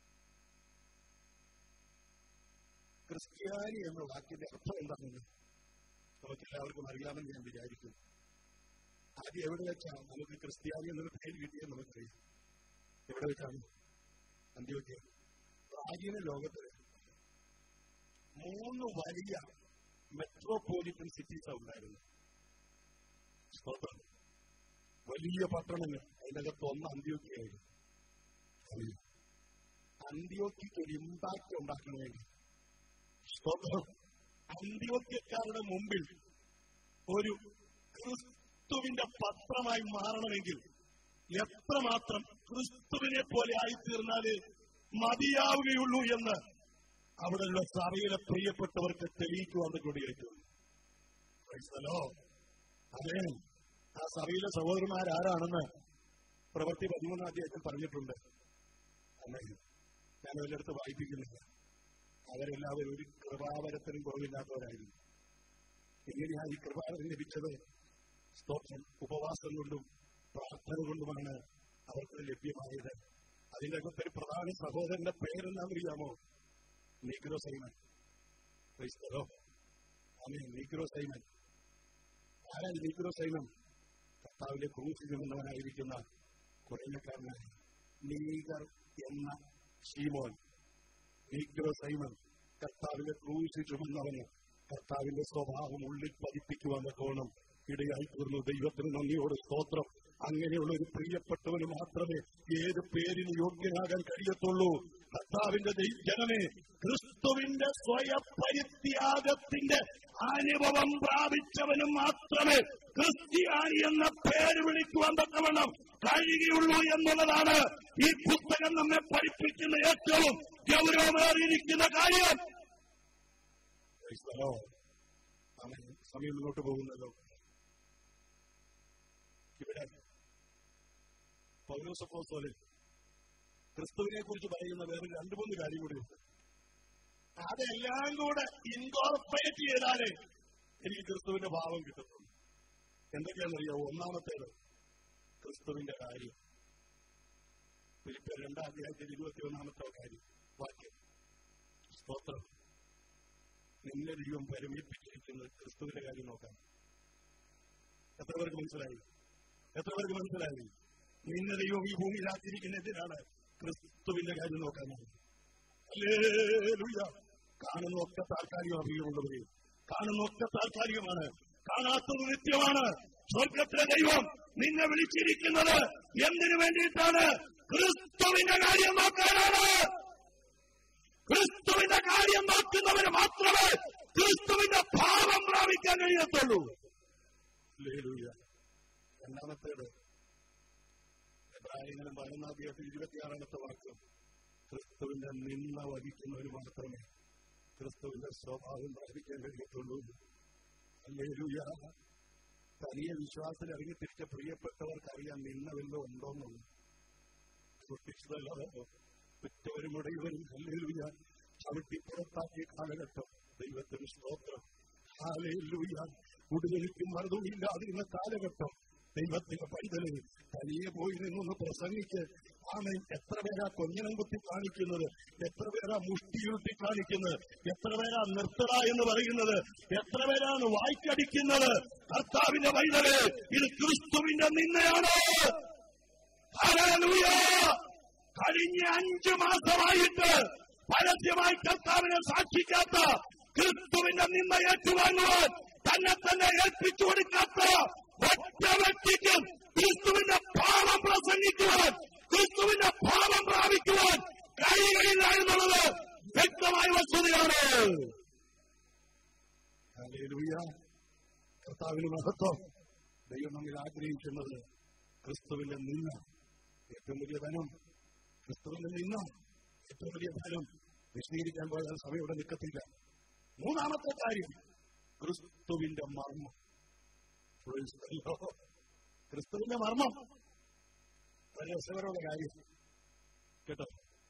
S1: ക്രിസ്ത്യാനി എന്ന വാക്കിന്റെ അർത്ഥം എന്താണെന്ന് നമുക്ക് എല്ലാവർക്കും അറിയാമെന്ന് ഞാൻ വിചാരിക്കുന്നു ആദ്യം എവിടെ വെച്ചാണ് നമുക്ക് ക്രിസ്ത്യാനി എന്നൊരു പേര് കിട്ടിയെന്ന് നമുക്കറിയാം എവിടെ വെച്ചാണ് അന്ത്യോക്യ പ്രാചീന ലോകത്ത് മൂന്ന് വലിയ മെട്രോപോളിറ്റൻ സിറ്റീസ് ഉണ്ടായിരുന്നു സ്തോത്രം വലിയ പട്ടണങ്ങൾ അതിനകത്ത് ഒന്ന് അന്ത്യോക്യായിരുന്നു അന്ത്യോക്യക്ക് ഒരു ഇമ്പാക്ട് ഉണ്ടാക്കണമെങ്കിൽ സ്തോത്രം അന്ത്യോക്യക്കാരുടെ മുമ്പിൽ ഒരു ക്രിസ്തുവിന്റെ പത്രമായി മാറണമെങ്കിൽ എത്രമാത്രം ക്രിസ്തുവിനെ പോലെ ആയിത്തീർന്നാലേ മതിയാവുകയുള്ളൂ എന്ന് അവിടെയുള്ള സഭയിലെ പ്രിയപ്പെട്ടവർക്ക് തെളിയിക്കുവാൻ കൊണ്ടിരിക്കുന്നു അതെ ആ സഭയിലെ സഹോദരന്മാരാരാണെന്ന് പ്രവൃത്തി പതിമൂന്നാം അധ്യായത്തിൽ പറഞ്ഞിട്ടുണ്ട് അല്ലേ ഞാൻ അവരുടെ അടുത്ത് വായിപ്പിക്കുന്നില്ല അവരെല്ലാവരും ഒരു കൃപാവരത്തിനും കുറവില്ലാത്തവരായിരുന്നു എങ്ങനെയാണ് ഈ കൃപാവരം ലഭിച്ചത് സ്തോത്രം ഉപവാസം കൊണ്ടും പ്രാർത്ഥന കൊണ്ടുമാണ് അവർക്ക് ലഭ്യമായത് അതിന്റെ അകത്ത് ഒരു പ്രധാന സഹോദരന്റെ പേരെന്താണെന്നറിയാമോ നീഗ്രോ സൈമൻ ക്രൈസ്തവോ അമേ നീഗ്രോ സൈമൻ ആരാണ് നീഗ്രോ സൈമൻ കർത്താവിന്റെ ക്രൂസിൽ നിന്നവനായിരിക്കുന്ന കുറഞ്ഞക്കാരനായ നീഗർ എന്ന ഷീമോൻ നീഗ്രോ സൈമൻ കർത്താവിന്റെ ക്രൂശി ചുമന്നവന് കർത്താവിന്റെ സ്വഭാവം ഉള്ളിൽ പതിപ്പിക്കുവാൻ കോണം ഇടയായി തീർന്നു ദൈവത്തിന് നന്ദിയോട് സ്തോത്രം അങ്ങനെയുള്ള ഒരു പ്രിയപ്പെട്ടവന് മാത്രമേ ഏത് പേരിന് യോഗ്യനാകാൻ കഴിയത്തുള്ളൂ കർത്താവിന്റെ ജനമേ ക്രിസ്തുവിന്റെ സ്വയപരിത്യാഗത്തിന്റെ അനുഭവം പ്രാപിച്ചവന് മാത്രമേ ക്രിസ്ത്യാനി എന്ന പേര് വിളിക്കുവാൻ തക്കവണ്ണം കഴിയുകയുള്ളൂ എന്നുള്ളതാണ് ഈ പുസ്തകം നമ്മെ പഠിപ്പിക്കുന്ന ഏറ്റവും ഗൗരവമേറിയിരിക്കുന്ന കാര്യം സമയം മുന്നോട്ട് പോകുന്നല്ലോ ഇവിടെ പൗരോസപ്പോസ്തോലിൽ ക്രിസ്തുവിനെ കുറിച്ച് പറയുന്ന വേറെ രണ്ടു മൂന്ന് കാര്യം കൂടിയുണ്ട് അതെല്ലാം കൂടെ ഇൻകോർപ്പറേറ്റ് ചെയ്താലേ എനിക്ക് ക്രിസ്തുവിന്റെ ഭാവം കിട്ടത്തുള്ളൂ എന്തൊക്കെയാണെന്നറിയാവോ ഒന്നാമത്തേത് ക്രിസ്തുവിന്റെ കാര്യം ഫിലിപ്പ് രണ്ടാം അധ്യായത്തിൽ ഇരുപത്തി ഒന്നാമത്തെ കാര്യം വാക്യം സ്തോത്രം നിന്നെ ദൈവം പരിമിപ്പിച്ചിരിക്കുന്നത് ക്രിസ്തുവിന്റെ കാര്യം നോക്കാൻ എത്ര പേർക്ക് മനസ്സിലായി എത്ര പേർക്ക് മനസ്സിലായി നിന്നെ ദൈവം ഈ ഭൂമിയിലാക്കിയിരിക്കുന്ന എന്തിനാണ് ക്രിസ്തുവിന്റെ കാര്യം നോക്കാനാണ് അല്ലേലൂയ കാണുന്നൊക്കെ താൽക്കാലികമാകുള്ളവരെ കാണുന്നൊക്കെ താൽക്കാലികമാണ് കാണാത്തത് നിത്യമാണ് സ്വർഗത്തിലെ ദൈവം നിന്നെ വിളിച്ചിരിക്കുന്നത് എന്തിനു വേണ്ടിയിട്ടാണ് ക്രിസ്തുവിന്റെ കാര്യം നോക്കാനാണ് ക്രിസ്തുവിന്റെ കാര്യം നോക്കുന്നവന് മാത്രമേ ക്രിസ്തുവിന്റെ ഭാവം പ്രാപിക്കാൻ കഴിയത്തുള്ളൂ രണ്ടാമത്തേത് എബ്രാഹിങ്ങളും പതിനൊന്നാം തീയതി ഇരുപത്തിയാറാമത്തെ വാക്യം ക്രിസ്തുവിന്റെ നിന്ന വഹിക്കുന്നവന് മാത്രമേ ക്രിസ്തുവിന്റെ സ്വഭാവം പ്രാപിക്കാൻ കഴിയത്തുള്ളൂ അല്ലേലൂയ തനിയെ വിശ്വാസത്തിൽ ഇറങ്ങി തിരിച്ച പ്രിയപ്പെട്ടവർക്ക് അറിയാൻ നിന്ന വല്ലോ ഉണ്ടോന്നുള്ളു സൃഷ്ടിച്ചതല്ലാതെ കുറ്റവരും ഉടയവരും ഹല്ലേലൂയ ചവിട്ടി പുറത്താക്കിയ കാലഘട്ടം ദൈവത്തിന് സ്തോത്രം ഹാലേലൂയ കൂടുതലിക്കും മറുതുമില്ലാതിരുന്ന കാലഘട്ടം ദൈവത്തിന്റെ പൈതല് തനിയെ പോയി നിന്നൊന്ന് പ്രസംഗിച്ച് ആണ് എത്ര പേരാ കൊഞ്ഞനം കുത്തി കാണിക്കുന്നത് എത്ര പേരാ മുഷ്ടിയുരുട്ടി കാണിക്കുന്നത് എത്ര പേരാ നിർത്തട എന്ന് പറയുന്നത് എത്ര പേരാണ് വായിക്കടിക്കുന്നത് കർത്താവിന്റെ പൈതല് ഇത് ക്രിസ്തുവിന്റെ നിന്നയാണ് ഹല്ലേലൂയ കഴിഞ്ഞ അഞ്ചു മാസമായിട്ട് പരസ്യമായി കർത്താവിനെ സാക്ഷിക്കാത്ത ക്രിസ്തുവിന്റെ നിന്ന ഏറ്റുവാങ്ങുവാൻ തന്നെ തന്നെ ഏൽപ്പിച്ചു കൊടുക്കാത്ത ഒറ്റ വ്യക്തിക്കും ക്രിസ്തുവിന്റെ പാപം പ്രസംഗിക്കുവാൻ ക്രിസ്തുവിന്റെ പാപം പ്രാപിക്കുവാൻ കഴിയുകയില്ല എന്നുള്ളത് വ്യക്തമായ വസ്തുതയാണ് ഹല്ലേലൂയ. കർത്താവിന് മഹത്വം ദൈവം നമ്മിൽ ആഗ്രഹിക്കുന്നത് ക്രിസ്തുവിന്റെ നിന്ന ഏറ്റവും വലിയ ധനം ക്രിസ്തുവിന്റെ നിന്ന ഏറ്റവും വലിയ ധനം വിശദീകരിക്കാൻ പോയാൽ സമയം ഇവിടെ നിൽക്കത്തില്ല മൂന്നാമത്തെ കാര്യം ക്രിസ്തുവിന്റെ മർമ്മം Praise the Lord. ക്രിസ്തുവിന്റെ മർമ്മം വളരെ രസകരമുള്ള കാര്യം കേട്ടോ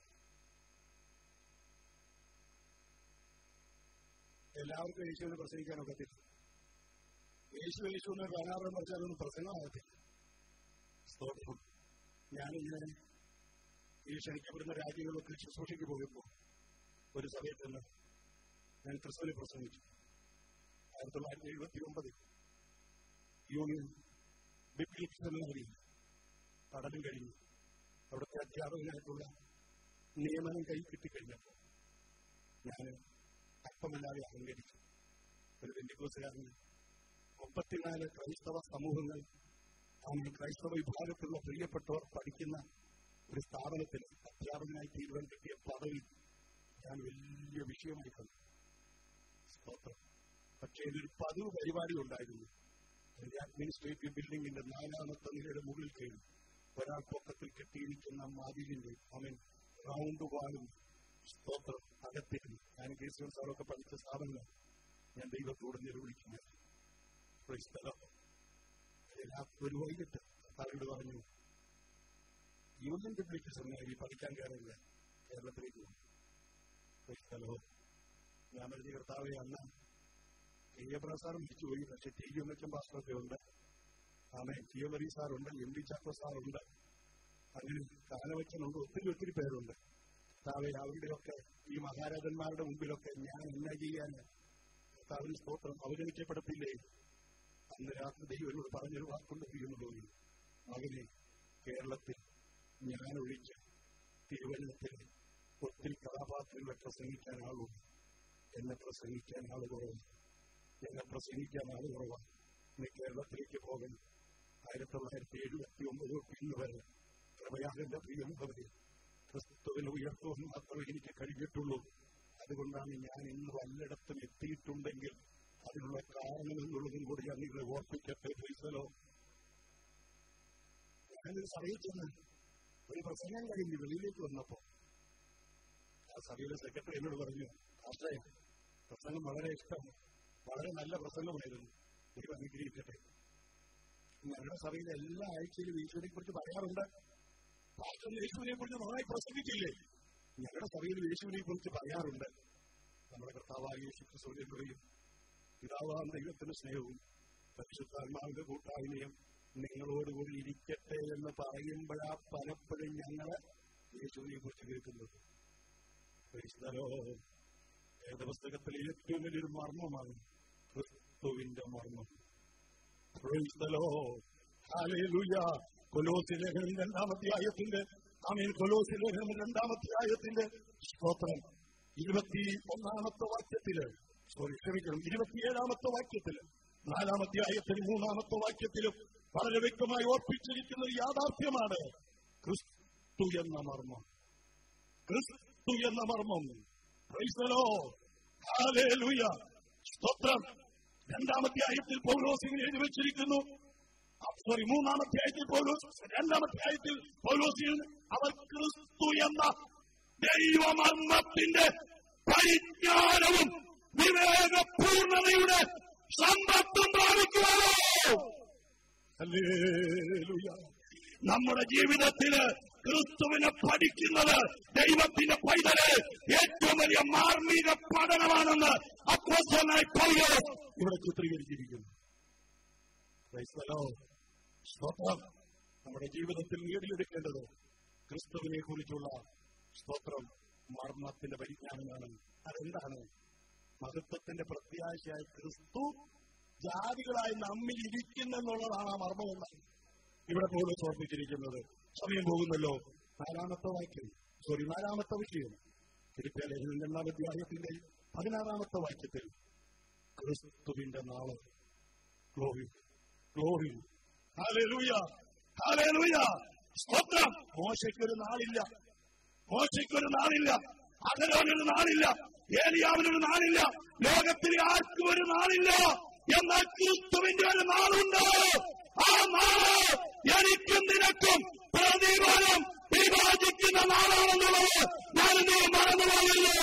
S1: എല്ലാവർക്കും യേശുവിനെ പ്രസംഗിക്കാൻ ഒക്കത്തില്ല യേശു യേശു എന്ന് പതിനാറ് പറഞ്ഞാൽ അതൊന്നും പ്രസംഗമാകത്തില്ല സ്തോത്രം ഞാനിങ്ങനെ ഈ ക്ഷണിക്കപ്പെടുന്ന രാജ്യങ്ങളിലൊക്കെ ശുശ്രൂഷയ്ക്ക് പോകുമ്പോൾ ഒരു സമയത്ത് നിന്ന് ഞാൻ ക്രിസ്തുവിനെ പ്രസംഗിച്ചു ആയിരത്തി തൊള്ളായിരത്തി എഴുപത്തി ഒമ്പതിൽ യൂണിയൻ ബിബ്ലിക് സെമിനാരിയിൽ പഠനം കഴിഞ്ഞു അവിടുത്തെ അധ്യാപകനായിട്ടുള്ള നിയമനം കൈ കിട്ടിക്കഴിഞ്ഞപ്പോൾ ഞാൻ അല്പമല്ലാതെ അഹങ്കരിച്ചു ഒരു വെല്ലുകോസുകാരന് മുപ്പത്തിനാല് ക്രൈസ്തവ സമൂഹങ്ങൾ അങ്ങനെ ക്രൈസ്തവ വിഭാഗത്തിലുള്ള പ്രിയപ്പെട്ടവർ പഠിക്കുന്ന ഒരു സ്ഥാപനത്തിൽ അധ്യാപകനായി തീരുവാൻ കിട്ടിയ പദവി ഞാൻ വലിയ വിഷയമായി കണ്ടു സ്തോത്രം പക്ഷേ ഇതൊരു പതിവ് പരിപാടി ഉണ്ടായിരുന്നു ഒരു അഡ്മിനിസ്ട്രേറ്റീവ് ബിൽഡിംഗിന്റെ നാലാമത്തെ നിലയുടെ മുകളിൽ കയറി ഒരാൾ പൊക്കത്തിൽ കെട്ടിയിരിക്കുന്ന മതിലിന്റെ അവൻ റൗണ്ട് വാലും സ്തോത്രം അകത്തിരുന്നു ഞാൻ കേസുകൾ സാറൊക്കെ പഠിച്ച സ്ഥാപനം ഞാൻ ദൈവത്തോട് നിലവിളിക്കുന്നത് ഒരു വൈകിട്ട് കർത്താവിനോട് പറഞ്ഞു യൂണിയൻ ബിബ്ലിക്ക് സെമിനാരി പഠിക്കാൻ കയറില്ല കേരളത്തിലേക്ക് പോകും സ്ഥലോ ഞാൻ പറഞ്ഞ കർത്താവെ അന്ന് പ്രിയപ്ര സാർ മരിച്ചുപോയി പക്ഷെ ടി യു എം പാസ്റ്ററൊക്കെ ഉണ്ട് ആമേ ജിയോമറി സാറുണ്ട് എം ഡി ചാക്കോ സാറുണ്ട് അങ്ങനെ കാലവച്ചനുണ്ട് ഒത്തിരി ഒത്തിരി പേരുണ്ട് കർത്താവെ അവരുടെയൊക്കെ ഈ മഹാരാജന്മാരുടെ മുമ്പിലൊക്കെ ഞാൻ എന്നാ ചെയ്യാൻ കർത്താവിന് സ്തോത്രം അവഗണിക്കപ്പെടത്തില്ലേ അന്ന് രാത്രി ദൈവം എന്നോട് പറഞ്ഞൊരു വാക്കുണ്ട് തീർന്നു പോയി മകനെ കേരളത്തിൽ ഞാൻ ഒഴിച്ച് തിരുവനന്തപുരത്തിൽ ഒത്തിരി കഥാപാത്രങ്ങളെ പ്രസംഗിക്കാൻ ആളുണ്ട് എന്നെ പ്രസംഗിക്കാൻ ആള് കുറവ് എന്നെ പ്രസംഗിക്കാൻ ആള് കുറവാണ് നീ കേരളത്തിലേക്ക് പോകണം ആയിരത്തി തൊള്ളായിരത്തി എഴുപത്തി ഒമ്പത് തൊട്ട് ഇന്ന് വരെ കൃപയാകന്റെ പ്രിയമുഖവരെ ക്രിസ്തുവിനെ ഉയർത്തുവാൻ മാത്രമേ എനിക്ക് കഴിഞ്ഞിട്ടുള്ളൂ അതുകൊണ്ടാണ് ഞാൻ ഇന്ന് വല്ലയിടത്തും എത്തിയിട്ടുണ്ടെങ്കിൽ അതിനുള്ള കാരണം എന്നുള്ളതും കൂടി ഞാൻ നിങ്ങളെ ഓർപ്പിക്കട്ടെ പ്രീസലോ ഞാനൊരു സഭയിൽ ചെന്ന് ഒരു പ്രസംഗം കഴിഞ്ഞ് വെളിയിലേക്ക് വന്നപ്പോ ആ സഭയിലെ സെക്രട്ടറി എന്നോട് പറഞ്ഞു ആശ്രയം പ്രസംഗം വളരെ ഇഷ്ടം വളരെ നല്ല പ്രസംഗമായിരുന്നു ദൈവം അനുഗ്രഹിക്കട്ടെ ഞങ്ങളുടെ സഭയിലെ എല്ലാ ആഴ്ചയിലും ഈശ്വരനെ കുറിച്ച് പറയാറുണ്ട് പാസ്റ്റർ യേശുവിനെ കുറിച്ച് നന്നായി പ്രസംഗിച്ചില്ലേ ഞങ്ങളുടെ സഭയിൽ യേശുവിനെ കുറിച്ച് പറയാറുണ്ട് നമ്മുടെ കർത്താവായ യേശു ക്രിസ്തുവിന്റെ കൃപയും പിതാവാം ദൈവത്തിന്റെ സ്നേഹവും പരിശുദ്ധാത്മാവിന്റെ കൂട്ടായ്മയും നിങ്ങളോടുകൂടി ഇരിക്കട്ടെ എന്ന് പറയുമ്പോഴാ പലപ്പോഴും ഞങ്ങള് യേശുവിനെ കുറിച്ച് കേൾക്കുന്നത് ക്രൈസ്തലോ വേദപുസ്തകത്തിലെ ഏറ്റവും വലിയൊരു മർമ്മമാണ് ക്രിസ്തുവിന്റെ മർമ്മം ക്രൈസ്തലോ ഹാലേലൂയ കൊലോസി ലേഖനം രണ്ടാമധ്യായത്തിന്റെ ആമീൻ കൊലോസി ലേഖനം രണ്ടാമധ്യായത്തിന്റെ സ്തോത്രം ഇരുപത്തി ഒന്നാമത്തെ വാക്യത്തില് സോറി ക്ഷമിക്കണം ഇരുപത്തിയേഴാമത്തെ വാക്യത്തില് നാലാമധ്യായത്തിന് മൂന്നാമത്തെ വാക്യത്തിലും വളരെ വ്യക്തമായി ഓർപ്പിച്ചിരിക്കുന്ന ഒരു യാഥാർത്ഥ്യമാണ് ക്രിസ്തു എന്ന മർമ്മം ക്രിസ്തു എന്ന മർമ്മം ക്രൈസ്തലോ ഹാലേലൂയ സ്തോത്രം രണ്ടാമധ്യായത്തിൽ പൗലോസിങ്ങനെ എഴുതി വെച്ചിരിക്കുന്നു സോറി മൂന്നാമധ്യായത്തിൽ പൗലോസ് രണ്ടാമധ്യായത്തിൽ പൗലോസിൽ അവർ ക്രിസ്തു എന്ന ദൈവമർമ്മത്തിന്റെ പരിജ്ഞാനവും വിവേകപൂർണതയുടെ സമ്പത്തും പ്രാപിക്കുവാനോ ഹല്ലേലൂയ. നമ്മുടെ ജീവിതത്തില് ക്രിസ്തുവിനെ പഠിക്കുന്നത് ദൈവത്തിന്റെ പൈതല് ഏറ്റവും വലിയ മാർമിക പഠനമാണെന്ന് അപ്പോസ്തലനായ പൗലോസ് ഇവിടെ ചിത്രീകരിച്ചിരിക്കുന്നു Praise the Lord. സ്തോത്രം നമ്മുടെ ജീവിതത്തിൽ നേടിയെടുക്കേണ്ടത് ക്രിസ്തുവിനെ കുറിച്ചുള്ള സ്തോത്രം മർമ്മത്തിന്റെ പരിജ്ഞാനമാണ് അതെന്താണ് മഹത്വത്തിന്റെ പ്രത്യാശയായ ക്രിസ്തു ജാതികളായി നമ്മിൽ ഇരിക്കുന്നെന്നുള്ളതാണ് ആ മർമ്മം എന്നാണ് ഇവിടെ പോലും ഓർമ്മിച്ചിരിക്കുന്നത് സമയം പോകുന്നല്ലോ നാലാമത്തെ വാക്യം സോറി നാലാമത്തെ വിഷയം തിരുപ്പേലേഖനം രണ്ടാം അധ്യായത്തിന്റെ പതിനാറാമത്തെ വാക്യത്തിൽ ക്രിസ്തുവിന്റെ നാള് ഗ്ലോറി ഗ്ലോറി ഹാലേലൂയ ഹാലേലൂയ സ്തോത്രം മോശയ്ക്കൊരു നാളില്ല മോശയ്ക്കൊരു നാളില്ല അകലോനൊരു നാളില്ല ഏലിയാവിനൊരു നാളില്ല ലോകത്തിൽ ആർക്കും ഒരു നാളില്ല എന്നാൽ ക്രിസ്തുവിന്റെ ഒരു നാളുണ്ട് ആ നാള് എനിക്കും നിനക്കും പ്രതിഫലം വിഭാജിക്കുന്ന നാളാണെന്നുള്ളത് ഞാൻ നീ മറന്നുപോയല്ലോ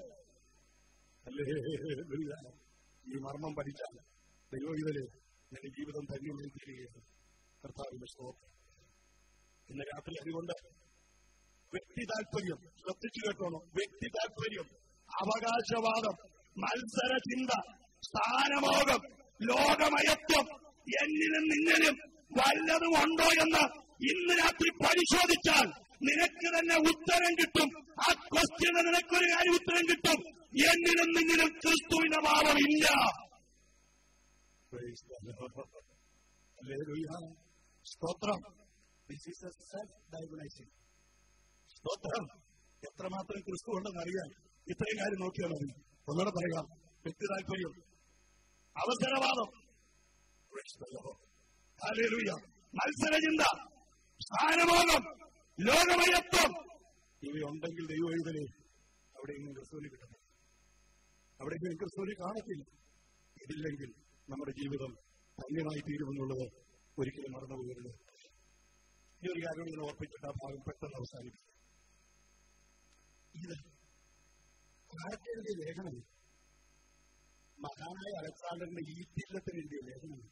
S1: ഹല്ലേലൂയ. ഈ മർമ്മം പഠിച്ചാൽ ദൈവം ഇതില് എന്റെ ജീവിതം ധന്യമായി തീരുകയാണ് കർത്താവിന്റെ സ്തോത്രം ഇന്ന് രാത്രി അതുകൊണ്ട് വ്യക്തി താല്പര്യം ശ്രദ്ധിച്ചു കേട്ടോണം വ്യക്തി താല്പര്യം അവകാശവാദം മത്സര ചിന്ത സ്ഥാനമോഹം ലോകമയത്വം എന്നിലും നിന്നിലും വല്ലതും ഉണ്ടോ എന്ന് ഇന്ന് രാത്രി പരിശോധിച്ചാൽ നിനക്ക് തന്നെ ഉത്തരം കിട്ടും ആ ക്വസ്റ്റ്യന് നിനക്കൊരു കാര്യം ഉത്തരം കിട്ടും എന്നിലും നിന്നിലും ക്രിസ്തുവിന്റെ ഭാവമില്ല Praise the Lord. Hallelujah. സ്തോത്രം this is a self diagnosing സ്തോത്രം എത്രമാത്രം ക്രിസ്തു ഉണ്ടെന്ന് അറിയാൻ ഇത്രയും കാര്യം നോക്കിയാൽ മതി ഒന്നുകൂടെ പറയാം വ്യക്തി താല്പര്യം അവസരവാദം Praise the Lord. Hallelujah. മത്സരചിന്ത സ്ഥാനമോഹം ലോകമയത്വം ഇവയുണ്ടെങ്കിൽ ദൈവം എഴുതലേ അവിടെയെങ്കിലും ക്രിസ്തുവിനെ കിട്ടണം അവിടെയെങ്കിലും ക്രിസ്തുവിനെ കാണത്തില്ല ഇതില്ലെങ്കിൽ നമ്മുടെ ജീവിതം ധന്യമായി തീരുമെന്നുള്ളത് ഒരിക്കലും മറന്നു പോകരുത് ഈ ഒരു കാര്യം ഇങ്ങനെ ഓർപ്പിച്ചിട്ട് ആ ഭാഗം പെട്ടെന്ന് അവസാനിപ്പിക്കും ഇത് ആർക്കെഴുതിയ ലേഖനം മഹാനായ അലക്സാണ്ടറിന്റെ ഈറ്റില്ലത്തിന് എഴുതിയ ലേഖനം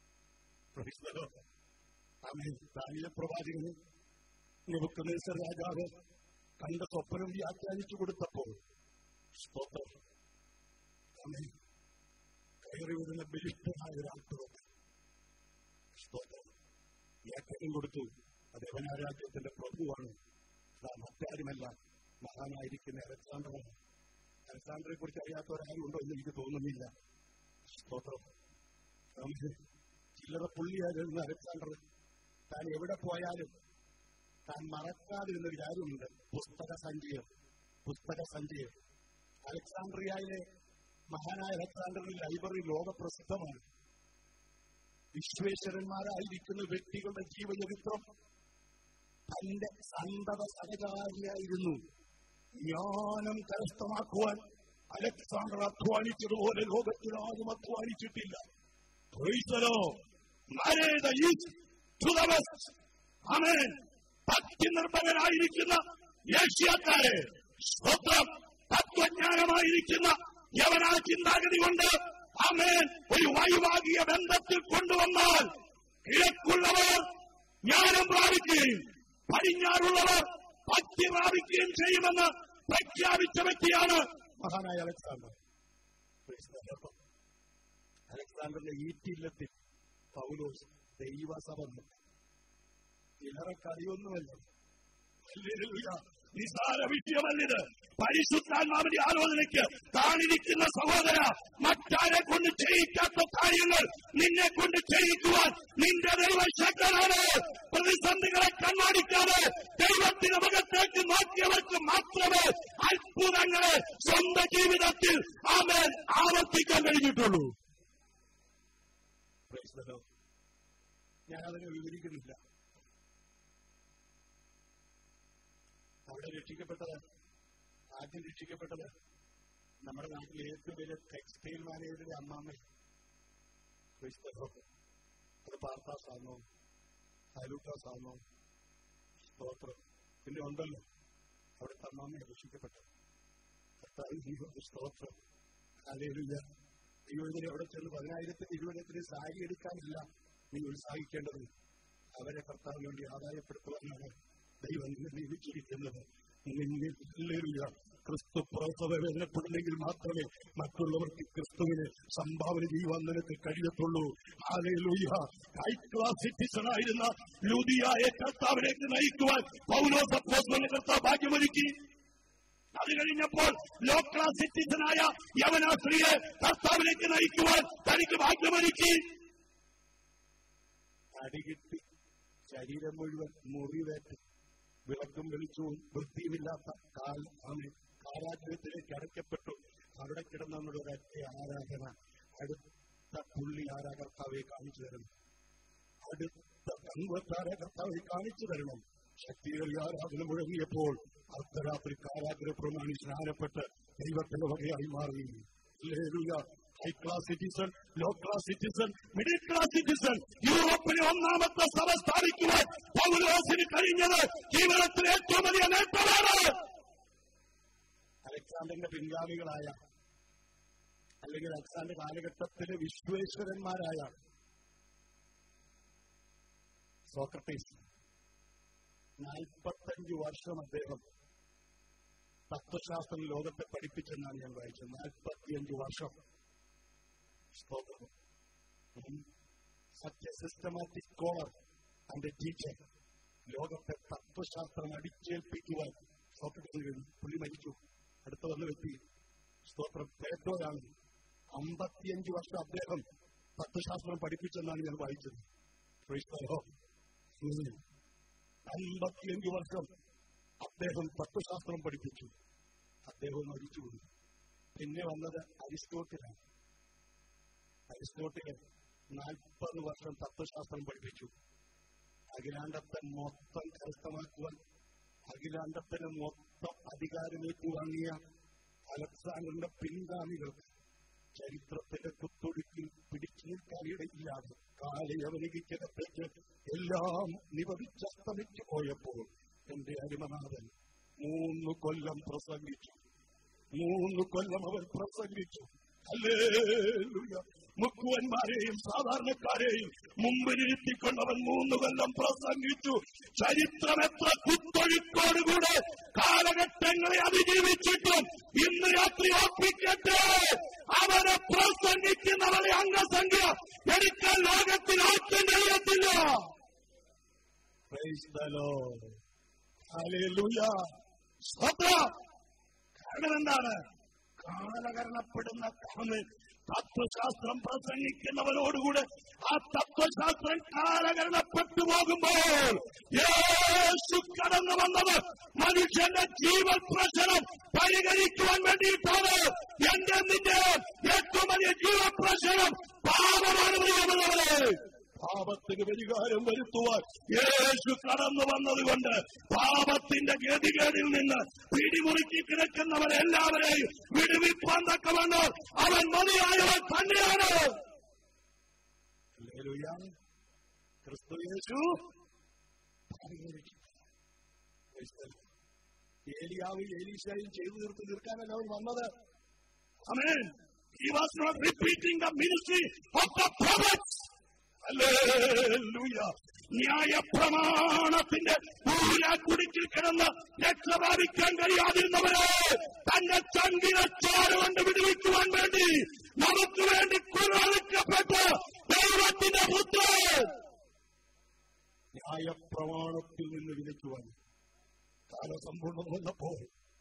S1: ദാനിയ പ്രവാചകന് നെബുക്കദ്നേസർ രാജാവ് കണ്ട സ്വപ്നം വ്യാഖ്യാനിച്ചു കൊടുത്തപ്പോൾ സ്തോത്രം ആമേൻ. കയറി വരുന്ന ബലിഷ്ഠമായ ഒരാൾക്കുറപ്പ് സ്തോത്രം വ്യാഖ്യാനം കൊടുത്തു അത് യവനാരാജ്യത്തിന്റെ പ്രഭുവാണ് അതാ മറ്റാരുമല്ല മഹാനായിരിക്കുന്ന അലക്സാണ്ടറാണ് അലക്സാണ്ടറെ കുറിച്ച് അറിയാത്തവരാരും ഉണ്ടോ എന്ന് എനിക്ക് തോന്നുന്നില്ല സ്തോത്രം ആമേൻ. ചില്ലറ പുള്ളിയായിരുന്ന അലക്സാണ്ടർ താൻ എവിടെ പോയാലും താൻ മറക്കാതിരുന്നൊരു കാര്യമുണ്ട് പുസ്തക സഞ്ചയം പുസ്തക സഞ്ചയം അലക്സാണ്ട്രിയയിലെ മഹാനായ അലക്സാണ്ടറിന്റെ ലൈബ്രറി ലോകപ്രസിദ്ധമാണ് വിശ്വേശ്വരന്മാരായിരിക്കുന്ന വ്യക്തികളുടെ ജീവചരിത്രം തന്റെ സന്തത സഹചാരിയായിരുന്നു ജ്ഞാനം കരസ്ഥമാക്കുവാൻ അലക്സാണ്ടർ അധ്വാനിച്ചതുപോലെ ലോകത്തിൽ ആരും അധ്വാനിച്ചിട്ടില്ല Praise the Lord. Marry the east to the west. Amen. ഭക്തി നിർഭരനായിരിക്കുന്ന ഏഷ്യക്കാരെ സ്വന്തം തത്വജ്ഞാനമായിരിക്കുന്ന യവനാ ചിന്താഗതി കൊണ്ട് അമേൻ ഒരു വൈവാഹിക ബന്ധത്തിൽ കൊണ്ടുവന്നാൽ കിഴക്കുള്ളവർ ജ്ഞാനം പ്രാപിക്കുകയും പടിഞ്ഞാറുള്ളവർ ഭക്തി പ്രാപിക്കുകയും ചെയ്യുമെന്ന് പ്രഖ്യാപിച്ച വ്യക്തിയാണ് മഹാനായ അലക്സാണ്ടർ Praise the Lord. അലക്സാണ്ടറിന്റെ ഈറ്റില്ലത്തിൽ പൗലോസ് ദൈവസഭ നിർത്തി ചിലരൊക്കെ അറിയൊന്നുമല്ല ഹല്ലേലൂയ. നിസാര വിഷയമല്ലിത് പരിശുദ്ധാത്മാവിന്റെ ആലോചനയ്ക്ക് താണിരിക്കുന്ന സഹോദര മറ്റാരെ കൊണ്ട് ചെയ്യിക്കാത്ത കാര്യങ്ങൾ നിന്നെ കൊണ്ട് ചെയ്യിക്കുവാൻ നിന്റെ ദൈവം ശക്തനാണ് പ്രതിസന്ധികളെ കണ്ണാടിക്കാതെ ദൈവത്തിന്റെ മുഖത്തേക്ക് നോക്കിയവർക്ക് മാത്രമേ അത്ഭുതങ്ങളെ സ്വന്തം ജീവിതത്തിൽ അവൻ ആവർത്തിക്കാൻ കഴിഞ്ഞിട്ടുള്ളൂ Praise the Lord. ഞാനതിനെ വിവരിക്കുന്നില്ല അവിടെ രക്ഷിക്കപ്പെട്ടത് ആദ്യം രക്ഷിക്കപ്പെട്ടത് നമ്മുടെ നാട്ടിലെ ഏറ്റവും വലിയ ടെക്സ്റ്റൈൽ മാനേജറുടെ അമ്മാമ്മ ക്രിസ്തോ അത് പാർത്താസ് ആണോ ഹലൂക്കാസ് ആണോ സ്തോത്രം പിന്നെ ഉണ്ടല്ലോ അവിടുത്തെ അമ്മാമ്മയെ രക്ഷിക്കപ്പെട്ടത് കർത്താവ് ദൈവം സ്തോത്രം ഹല്ലേലൂയ ദൈവത്തിന് അവിടെ ചെന്ന് പതിനായിരത്തിന് ഇരുപതിനത്തിന് സാരി എടുക്കാനില്ല നീ ഉത്സാഹിക്കേണ്ടത് അവരെ കർത്താവിന് വേണ്ടി ആദായപ്പെടുത്തുവാനാണ് ദൈവം നിന്നെ നിയമിച്ചിരിക്കുന്നത് നിന്നെ ഹല്ലേലൂയ. ക്രിസ്തു പ്രസവപ്പെടുന്നെങ്കിൽ മാത്രമേ മറ്റുള്ളവർക്ക് ക്രിസ്തുവിനെ സംഭാവന ചെയ്യുവാൻ നിനക്ക് കഴിയത്തുള്ളൂ ഹാലേലൂയ ഹൈ ക്ലാസ് സിറ്റിസൺ ആയിരുന്ന ലൂതിയായെ കർത്താവിലേക്ക് നയിക്കുവാൻ പൗലോസ് അപ്പോസ്തലന് കർത്താവ് ഭാഗ്യമൊരുക്കി അത് കഴിഞ്ഞപ്പോൾ ലോ ക്ലാസ് സിറ്റിസനായ യവന സ്ത്രീയെ കർത്താവിലേക്ക് നയിക്കുവാൻ തനിക്ക് ഭാഗ്യമൊരുക്കി അടികിട്ടി ശരീരം മുഴുവൻ മുറിവേറ്റ് വിളക്കും വെളിച്ചവും വൃത്തിയുമില്ലാത്ത കാൽ ആമേ കാരാഗ്രഹത്തിലേക്ക് അടയ്ക്കപ്പെട്ടു അവിടെ കിടന്നുള്ള ഒരൊറ്റ ആരാധന അടുത്ത പുള്ളി ആരാ കർത്താവെ കാണിച്ചു തരണം അടുത്ത കൺവത്താര കർത്താവെ കാണിച്ചു തരണം ശക്തിയേറിയ ആരാധന മുഴങ്ങിയപ്പോൾ അർദ്ധരാത്രി കാരാഗ്രഹ പ്രമാണി സ്നാനപ്പെട്ട് ദൈവത്തിന്റെ വകയായി മാറി ഹല്ലേലൂയ. High class citizen low class citizen middle class citizen യൂറോപ്പിലെ ഒന്നാമത്തെ സഭ സ്ഥാപിക്കുവാൻ പൗലോസിന് കഴിഞ്ഞത് ജീവിതത്തിലെ ഏറ്റവും വലിയ നേട്ടമാണ് അലക്സാണ്ടറിന്റെ പിൻഗാമികളായ അല്ലെങ്കിൽ അലക്സാണ്ടർ കാലഘട്ടത്തിലെ വിശ്വേശ്വരന്മാരായ സോക്രട്ടീസ് നാൽപ്പത്തഞ്ച് വർഷം അദ്ദേഹം തത്വശാസ്ത്രം ലോകത്തെ പഠിപ്പിച്ചെന്നാണ് ഞാൻ വായിച്ചത് നാൽപ്പത്തിയഞ്ച് വർഷം സ്തോത്രം സത്യ സിസ്റ്റമാറ്റിക് സ്കോളർ ആൻഡ് ടീച്ചർ ലോകത്തെ തത്വശാസ്ത്രം അടിച്ചേൽപ്പിക്കുവാൻ സോക്രട്ടീസിന് കഴിഞ്ഞു പുള്ളി മരിച്ചു അടുത്ത വന്ന വ്യക്തി സ്തോത്രം പേട്ടോയാണ് അമ്പത്തിയഞ്ച് വർഷം അദ്ദേഹം തത്വശാസ്ത്രം പഠിപ്പിച്ചെന്നാണ് ഞാൻ വായിച്ചത് Praise the Lord. ഉം. അമ്പത്തിയഞ്ച് വർഷം അദ്ദേഹം തത്വശാസ്ത്രം പഠിപ്പിച്ചു അദ്ദേഹം മരിച്ചുപോയി പിന്നെ വന്നത് അരിസ്റ്റോട്ടിലാണ് അരിസ്റ്റോട്ടില് നാൽപ്പത് വർഷം തത്വശാസ്ത്രം പഠിപ്പിച്ചു അഖിലാണ്ടത്തെ മൊത്തം കരസ്ഥമാക്കുവാൻ അഖിലാണ്ടത്തിന് മൊത്തം അധികാരമേറ്റു വാങ്ങിയ അലക്സാണ്ടറിന്റെ പിൻഗാമികൾക്ക് ചരിത്രത്തിന്റെ കുത്തൊഴുക്കിൽ പിടിച്ചു നിൽക്കാനിടയില്ലാതെ കാലയവനികയ്ക്കകത്തേക്ക് എല്ലാം നിവദിച്ചസ്തമിച്ചു പോയപ്പോൾ എന്റെ അടിമനാഥൻ മൂന്ന് കൊല്ലം പ്രസംഗിച്ചു മൂന്ന് കൊല്ലം അവൻ പ്രസംഗിച്ചു ഹല്ലേലൂയ. മുക്കുവന്മാരെയും സാധാരണക്കാരെയും മുമ്പിലിരുത്തിക്കൊണ്ടവൻ മൂന്ന് കൊല്ലം പ്രസംഗിച്ചു ചരിത്രം എത്ര കുത്തൊഴുക്കോടുകൂടെ കാലഘട്ടങ്ങളെ അതിജീവിച്ചിട്ടും ഇന്ന് രാത്രി ഓർപ്പിക്കട്ടെ അവരെ പ്രസംഗിക്കുന്നവരെ അംഗസംഖ്യ എടുക്കാൻ ലോകത്തിൽ ആർക്കും കഴിയത്തില്ല Praise the Lord. Hallelujah. സ്തോത്രം. കാരണം എന്താണ് കാലകരണപ്പെടുന്ന കാമൻ തത്വശാസ്ത്രം പ്രസംഗിക്കുന്നവരോടുകൂടെ ആ തത്വശാസ്ത്രം കാലകരണപ്പെട്ടു പോകുമ്പോൾ യേശു കടന്നു വന്നത് മനുഷ്യന്റെ ജീവൻ പ്രശ്നം പരിഹരിക്കുവാൻ വേണ്ടിയിട്ടാണ് എന്റെ നിന്റെ ഏറ്റവും വലിയ ജീവൻ പ്രശ്നം പാപമാണ് പ്രിയമുള്ളവരെ പാപത്തിന് പരിഹാരം വരുത്തുവാൻ യേശു കടന്നു വന്നതുകൊണ്ട് പാപത്തിന്റെ ഗതികേടിൽ നിന്ന് പിടിമുറുക്കി കിടക്കുന്നവരെല്ലാവരെയും വിടുവിപ്പാൻ തക്കവണ്ണം അവൻ മതിയായവൻ തന്നെയാണ് ഹല്ലേലൂയ. ക്രിസ്തു യേശു പരിഹരിച്ചു. Praise the Lord. ഏലിയാവും ഏലീശായും ചെയ്തു തീർത്ത് തീർക്കാനല്ല അവൻ വന്നത് Amen. He was not repeating the ministry of the prophets. ഹല്ലേലൂയ. ന്യായപ്രമാണത്തിന്റെ കുടിച്ചിൽ കിടന്ന് രക്ഷ പ്രാപിക്കാൻ കഴിയാതിരുന്നവരെ തന്റെ ചങ്കിനെ ചോര വിടുവിക്കുവാൻ വേണ്ടി നമുക്ക് വേണ്ടി കുരളിക്കപ്പെട്ട ദൈവത്തിന്റെ പുത്രൻ ന്യായപ്രമാണത്തിൽ നിന്ന് വിലയ്ക്കുവാൻ കാലസമ്പൂർണ്ണം വന്നപ്പോൾ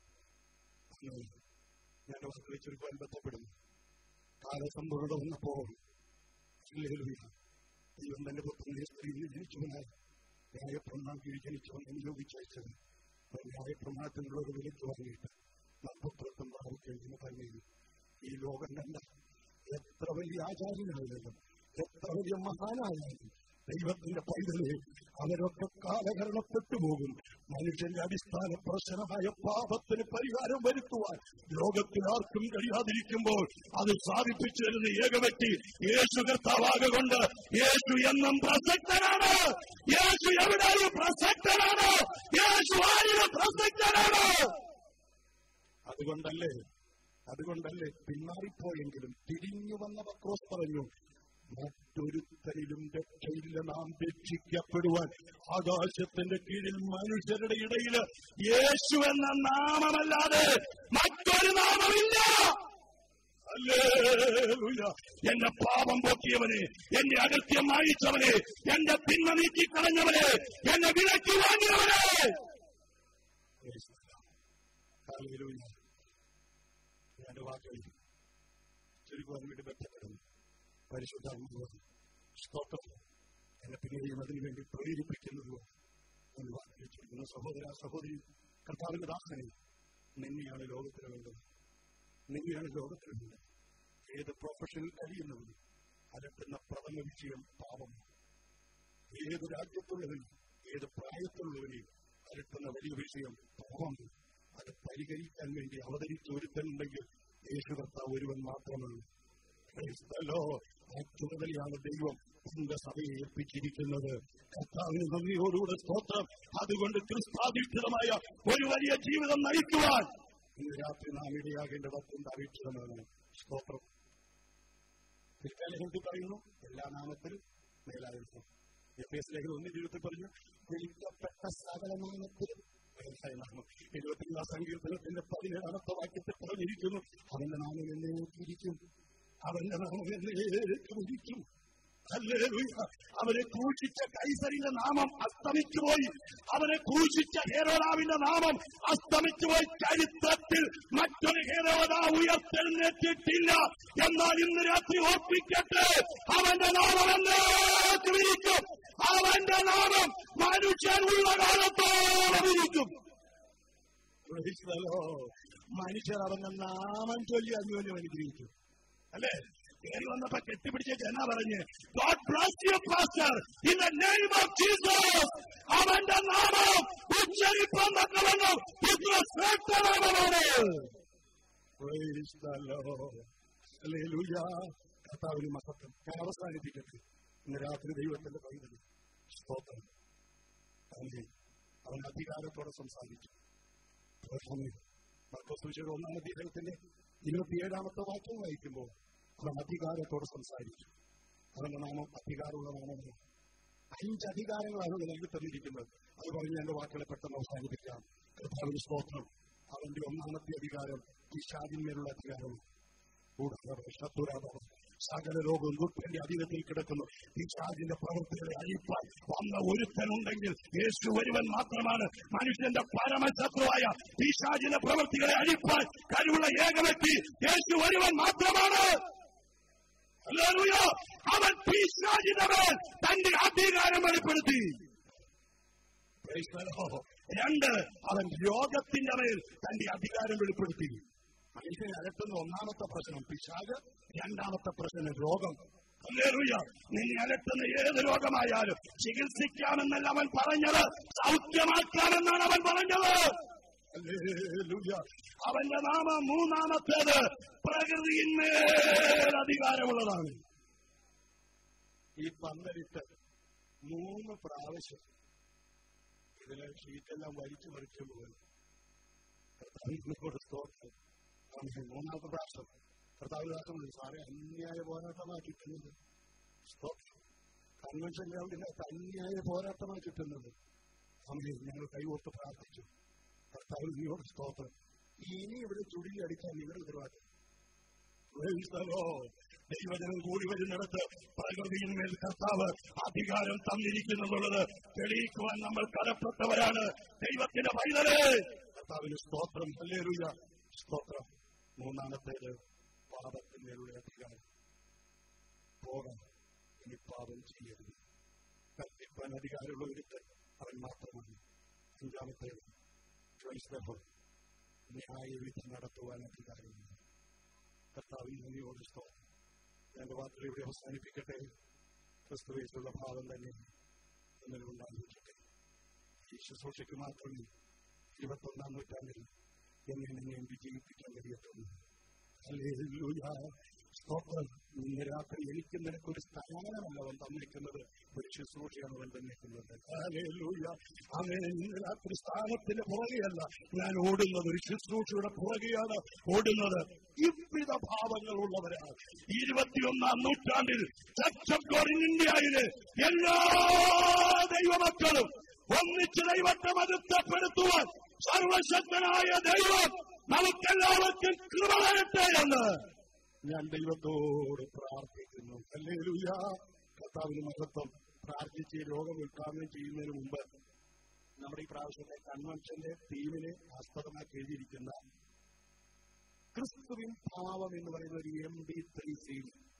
S1: ഞാൻ വാക്കുകൾ ചുരുക്കുവാൻ ബന്ധപ്പെടുന്നു കാലസമ്പൂർണ്ണം വന്നപ്പോൾ ഹല്ലേലൂയ. ദൈവം തന്റെ പുത്രനെ സ്ത്രീയിൽ ജനിച്ചവനായി ന്യായപ്രമാണത്തിൽ ജനിച്ചവൻ നിയോഗിച്ചയച്ചത് ന്യായപ്രമാണത്തിനുള്ളത് വിലയ്ക്ക് വാങ്ങിയിട്ട് നാം പുത്രത്വം പ്രാപിക്കേണ്ടതിന് തന്നെയും ഈ ലോകം കണ്ട എത്ര വലിയ ആചാര്യനായാലും എത്ര വലിയ മഹാനായാലും ദൈവത്തിന്റെ പൈതലെ അവരൊക്കെ കാലഹരണപ്പെട്ടു പോകും മനുഷ്യന്റെ അടിസ്ഥാന പ്രശ്നമായ പാപത്തിന് പരിഹാരം വരുത്തുവാൻ ലോകത്തിൽ ആർക്കും കഴിയാതിരിക്കുമ്പോൾ അത് സാധിപ്പിച്ചു തരുന്ന ഏക വ്യക്തി യേശു കർത്താവാകൊണ്ട് യേശു എന്നും പ്രസക്തനാണ് യേശു എവിടെയും പ്രസക്തനാണ് യേശു ആരിലും പ്രസക്തനാണ് അതുകൊണ്ടല്ലേ അതുകൊണ്ടല്ലേ പിന്മാറിപ്പോയെങ്കിലും തിരിഞ്ഞു വന്ന പക്രോസ് പറഞ്ഞു മറ്റൊരുത്തരിലും രക്ഷയില്ല ഇല്ല നാം രക്ഷിക്കപ്പെടുവാൻ ആകാശത്തിന്റെ കീഴിൽ മനുഷ്യരുടെ ഇടയിൽ യേശു എന്ന നാമമല്ലാതെ മറ്റൊരു നാമമില്ല ഹല്ലേലൂയ. എന്റെ പാപം പോക്കിയവനെ എന്റെ അകത്യം മായിച്ചവനെ എന്റെ തിന്മ നീക്കിക്കളഞ്ഞവനെ എന്നെ വിലക്ക് വാങ്ങിയവനെ ഹല്ലേലൂയ. ഞാൻ വാക്കുകളിൽ ചുരുക്കുവാൻ വേണ്ടി ബന്ധപ്പെടുന്നു പരിശുദ്ധാത്മാവ് സ്തോത്രം എന്നെ പിന്നെയും അതിനു വേണ്ടി പ്രേരിപ്പിക്കുന്നത് എന്ന് വാക്കിച്ചിരിക്കുന്ന സഹോദര സഹോദരി കർത്താവിന്റെ ദാസനെ നിന്നെയാണ് ലോകത്തിന് വേണ്ടത് നിന്നെയാണ് ലോകത്തിന് വേണ്ടത് ഏത് പ്രൊഫഷനിൽ കഴിയുന്നവനും അലട്ടുന്ന പ്രഥമ വിഷയം പാപമാണ് ഏത് രാജ്യത്തുള്ളവനും ഏത് പ്രായത്തിലുള്ളവനെയും അലട്ടുന്ന വലിയ വിഷയം പാപമാണ് അത് പരിഹരിക്കാൻ വേണ്ടി അവതരിച്ച ഒരുത്തനുണ്ടെങ്കിൽ യേശു കർത്താവ് ഒരുവൻ മാത്രമാണ് Praise the Lord. ആ ചുമതലയാണ് ദൈവം തന്റെ സഭയെ ഏൽപ്പിച്ചിരിക്കുന്നത് കർത്താവിന് നന്ദിയോടുകൂടെ സ്തോത്രം അതുകൊണ്ട് ക്രിസ്താധിഷ്ഠിതമായ ഒരു വലിയ ജീവിതം നയിക്കുവാൻ ഇന്ന് രാത്രി നാം ഇടയാകേണ്ടത് അത്യന്താപേക്ഷിതമാണ് സ്തോത്രം ഫിലിപ്പാലേഖനത്തിൽ പറയുന്നു എല്ലാ നാമത്തിലും മേലായിരുന്നു എഫ് എസ് ലേഖനം ഒന്നിന്റെ ഇരുപത്തിൽ പറഞ്ഞു വിളിക്കപ്പെട്ട സകല നാമത്തിലും മേലായ നാമം എഴുപത്തിനാം സങ്കീർത്തനത്തിന്റെ പതിനേഴാമത്തെ വാക്യത്തിൽ പറഞ്ഞിരിക്കുന്നു അവന്റെ നാമം എന്നേക്കിരിക്കും അവന്റെ നാമം എന്നേക്കും ഇരിക്കും ഹല്ലേലൂയ. അവരെ ക്രൂശിച്ച കൈസരിന്റെ നാമം അസ്തമിച്ചുപോയി അവരെ ക്രൂശിച്ച ഹേരോദാവിന്റെ നാമം അസ്തമിച്ചുപോയി ചരിത്രത്തിൽ മറ്റൊരു ഹേരോദ ഉയർത്തെഴുന്നേറ്റിട്ടില്ല എന്നാൽ ഇന്ന് രാത്രി ഓർപ്പിക്കട്ടെ അവന്റെ നാമം എന്നേക്കും ഇരിക്കും അവന്റെ നാമം മനുഷ്യനുള്ള കാലത്തോളം ഇരിക്കും Praise the Lord. മനുഷ്യർ അവന്റെ നാമം ചൊല്ലി അന്യോന്യം അനുഗ്രഹിച്ചു അല്ലേ കയറി വന്നപ്പോ കെട്ടിപ്പിടിച്ച ജന പറഞ്ഞ് God bless you, pastor, in the name of Jesus. അവന്റെ നാമം ഉച്ചരിപ്പാൻ തക്കവണ്ണം ഇത്ര ശ്രേഷ്ഠനാമമാണ് Praise the Lord. Hallelujah. കർത്താവിന് മഹത്വം ഞാൻ അവസാനിപ്പിക്കട്ടെ ഇന്ന് രാത്രി ദൈവത്തിന്റെ പൈതൽ സ്തോത്രം അവനെ അവൻ അധികാരത്തോടെ സംസാരിച്ചു മർക്കോസുവിശേഷം ഒന്നാം അധ്യായത്തിന്റെ ഇരുപത്തിയേഴാമത്തെ വാക്യം വായിക്കുമ്പോൾ അവൻ അധികാരത്തോടെ സംസാരിച്ചു അവന്റെ നാമം അധികാരമുള്ള നാമമാണ് അഞ്ച് അധികാരങ്ങളാണ് അവന് നൽകി തന്നിരിക്കുന്നത് അത് പറഞ്ഞ് എന്റെ വാക്കുകളെ പെട്ടെന്ന് അവസാനിപ്പിക്കാം കർത്താവിന് സ്തോത്രം അവന്റെ ഒന്നാമത്തെ അധികാരം പിശാചിന്മേലുള്ള അധികാരമാണ് കൂടാതെ ശത്രുരാധവ സകല ലോകവും ദുഃഖന്റെ അധീനത്തിൽ കിടക്കുന്നു പിശാചിന്റെ പ്രവൃത്തികളെ അഴിപ്പാൻ വന്ന ഒരുത്തനുണ്ടെങ്കിൽ യേശു ഒരുവൻ മാത്രമാണ് മനുഷ്യന്റെ പരമശത്രുവായ പിശാചിന്റെ പ്രവൃത്തികളെ അഴിപ്പാൻ കഴിവുള്ള ഏക വ്യക്തി യേശു ഒരുവൻ മാത്രമാണ് ഹല്ലേലൂയ. അവൻ പിശാചിന്റെ മേൽ തന്റെ അധികാരം വെളിപ്പെടുത്തി Praise the Lord. രണ്ട് അവൻ രോഗത്തിന്റെ മേൽ തന്റെ അധികാരം വെളിപ്പെടുത്തി മനുഷ്യനെ അലട്ടുന്ന ഒന്നാമത്തെ പ്രശ്നം പിശാജ് രണ്ടാമത്തെ പ്രശ്നം രോഗം ഹല്ലേലൂയ. നിന്നെ അലട്ടുന്ന ഏത് രോഗമായാലും ചികിത്സിക്കാമെന്നല്ല അവൻ പറഞ്ഞത് സൗഖ്യമാക്കാമെന്നാണ് അവൻ പറഞ്ഞത് ഹല്ലേലൂയ. അവന്റെ നാമം മൂന്നാമത്തേത് പ്രകൃതിയിന്മേൽ അധികാരമുള്ളതാണ് ഈ പന്തലിട്ട് മൂന്ന് പ്രാവശ്യം ഇതിലെ ഷീറ്റെല്ലാം വലിച്ചു മറിച്ചു പോകുന്നു കർത്താവിനോട് സ്തോത്രം ആമേൻ. മൂന്നാമത്തെ പ്രാവശ്യം കർത്താവിന് പ്രാർത്ഥന സാറെ അന്യായ പോരാട്ടമാണ് കിട്ടുന്നത് സ്തോത്രം കൺവെൻഷൻ ഗ്രൗണ്ടിനകത്ത് അന്യായ പോരാട്ടമാണ് കിട്ടുന്നത് അമ്മേ ഞങ്ങൾ കൈകോർത്ത് പ്രാർത്ഥിച്ചു കർത്താവിനോട് സ്തോത്രം ഇനി ഇവിടെ ചുഴി അടിക്കാൻ നിങ്ങളുടെ ഉത്തരവാദിത്വം Praise the Lord. ദൈവജനം കൂടി വരുന്നിടത്ത് പ്രകൃതിയിന്മേൽ കർത്താവ് അധികാരം തന്നിരിക്കുന്നുള്ളത് തെളിയിക്കുവാൻ നമ്മൾ കടപ്പെട്ടവരാണ് ദൈവത്തിന്റെ പൈതലേ കർത്താവിന് സ്തോത്രം ഹല്ലേലൂയ സ്തോത്രം മൂന്നാമത്തേത് പാപത്തിന്മേലുള്ള അധികാരം പോകാം ഇനി പാപം ചെയ്യരുത് കൽപ്പിക്കാൻ അധികാരമുള്ള ഒരുത്തൻ അവൻ മാത്രമാണ് അഞ്ചാമത്തേത് Praise the Lord. ന്യായവിധി നടത്തുവാൻ അധികാരമില്ല കർത്താവിൽ നന്ദിയോട് സ്തോത്രം എന്റെ വാക്കുകൾ ഇവിടെ അവസാനിപ്പിക്കട്ടെ ക്രിസ്തുവേശുള്ള ഭാവം തന്നെ എന്നിൽ ഉണ്ടായിരിക്കട്ടെ ഈ ശുശ്രൂഷയ്ക്ക് മാത്രമേ ഇരുപത്തൊന്നാം നൂറ്റാണ്ടിൽ എന്നെ നിന്നെയും വിജയിപ്പിക്കാൻ കഴിയത്തുള്ളൂ ഹല്ലേലൂയ. സ്തോത്രം ഇന്ന് രാത്രി എനിക്ക് നിനക്കൊരു സ്ഥാനമല്ല അവൻ തന്നിരിക്കുന്നത് ഒരു ശുശ്രൂഷയാണ് അവൻ തന്നിരിക്കുന്നത് ഹല്ലേലൂയ. ആമേൻ. ഇന്ന് രാത്രി സ്ഥാനത്തിന് പുറകെയല്ല ഞാൻ ഓടുന്നത് ഒരു ശുശ്രൂഷയുടെ പുറകെയാണ് ഓടുന്നത് ഇവിധ ഭാവങ്ങളുള്ളവരാണ് ഇരുപത്തിയൊന്നാം നൂറ്റാണ്ടിൽ ചർച്ച് ഓഫ് ഗോഡ് ഇൻ ഇന്ത്യയില് എല്ലാ ദൈവമക്കളും ഒന്നിച്ച് ദൈവത്തെ മഹത്വപ്പെടുത്തുവാൻ സർവശക്തനായ ദൈവം നമുക്കെല്ലാവർക്കും കൃപ തരട്ടെ എന്ന് ഞാൻ ദൈവത്തോട് പ്രാർത്ഥിക്കുന്നു അല്ലേലൂയ കർത്താവിന് മഹത്വം പ്രാർത്ഥിച്ച് ഈ രോഗം ഉദ്ഘാടനം ചെയ്യുന്നതിന് മുമ്പ് നമ്മുടെ ഈ പ്രാവശ്യത്തെ കൺവെൻഷന്റെ തീമിനെ ആസ്പദമാക്കി എഴുതിയിരിക്കുന്ന ക്രിസ്തുവിൻ ഭാവം എന്ന് പറയുന്ന ഒരു M D three C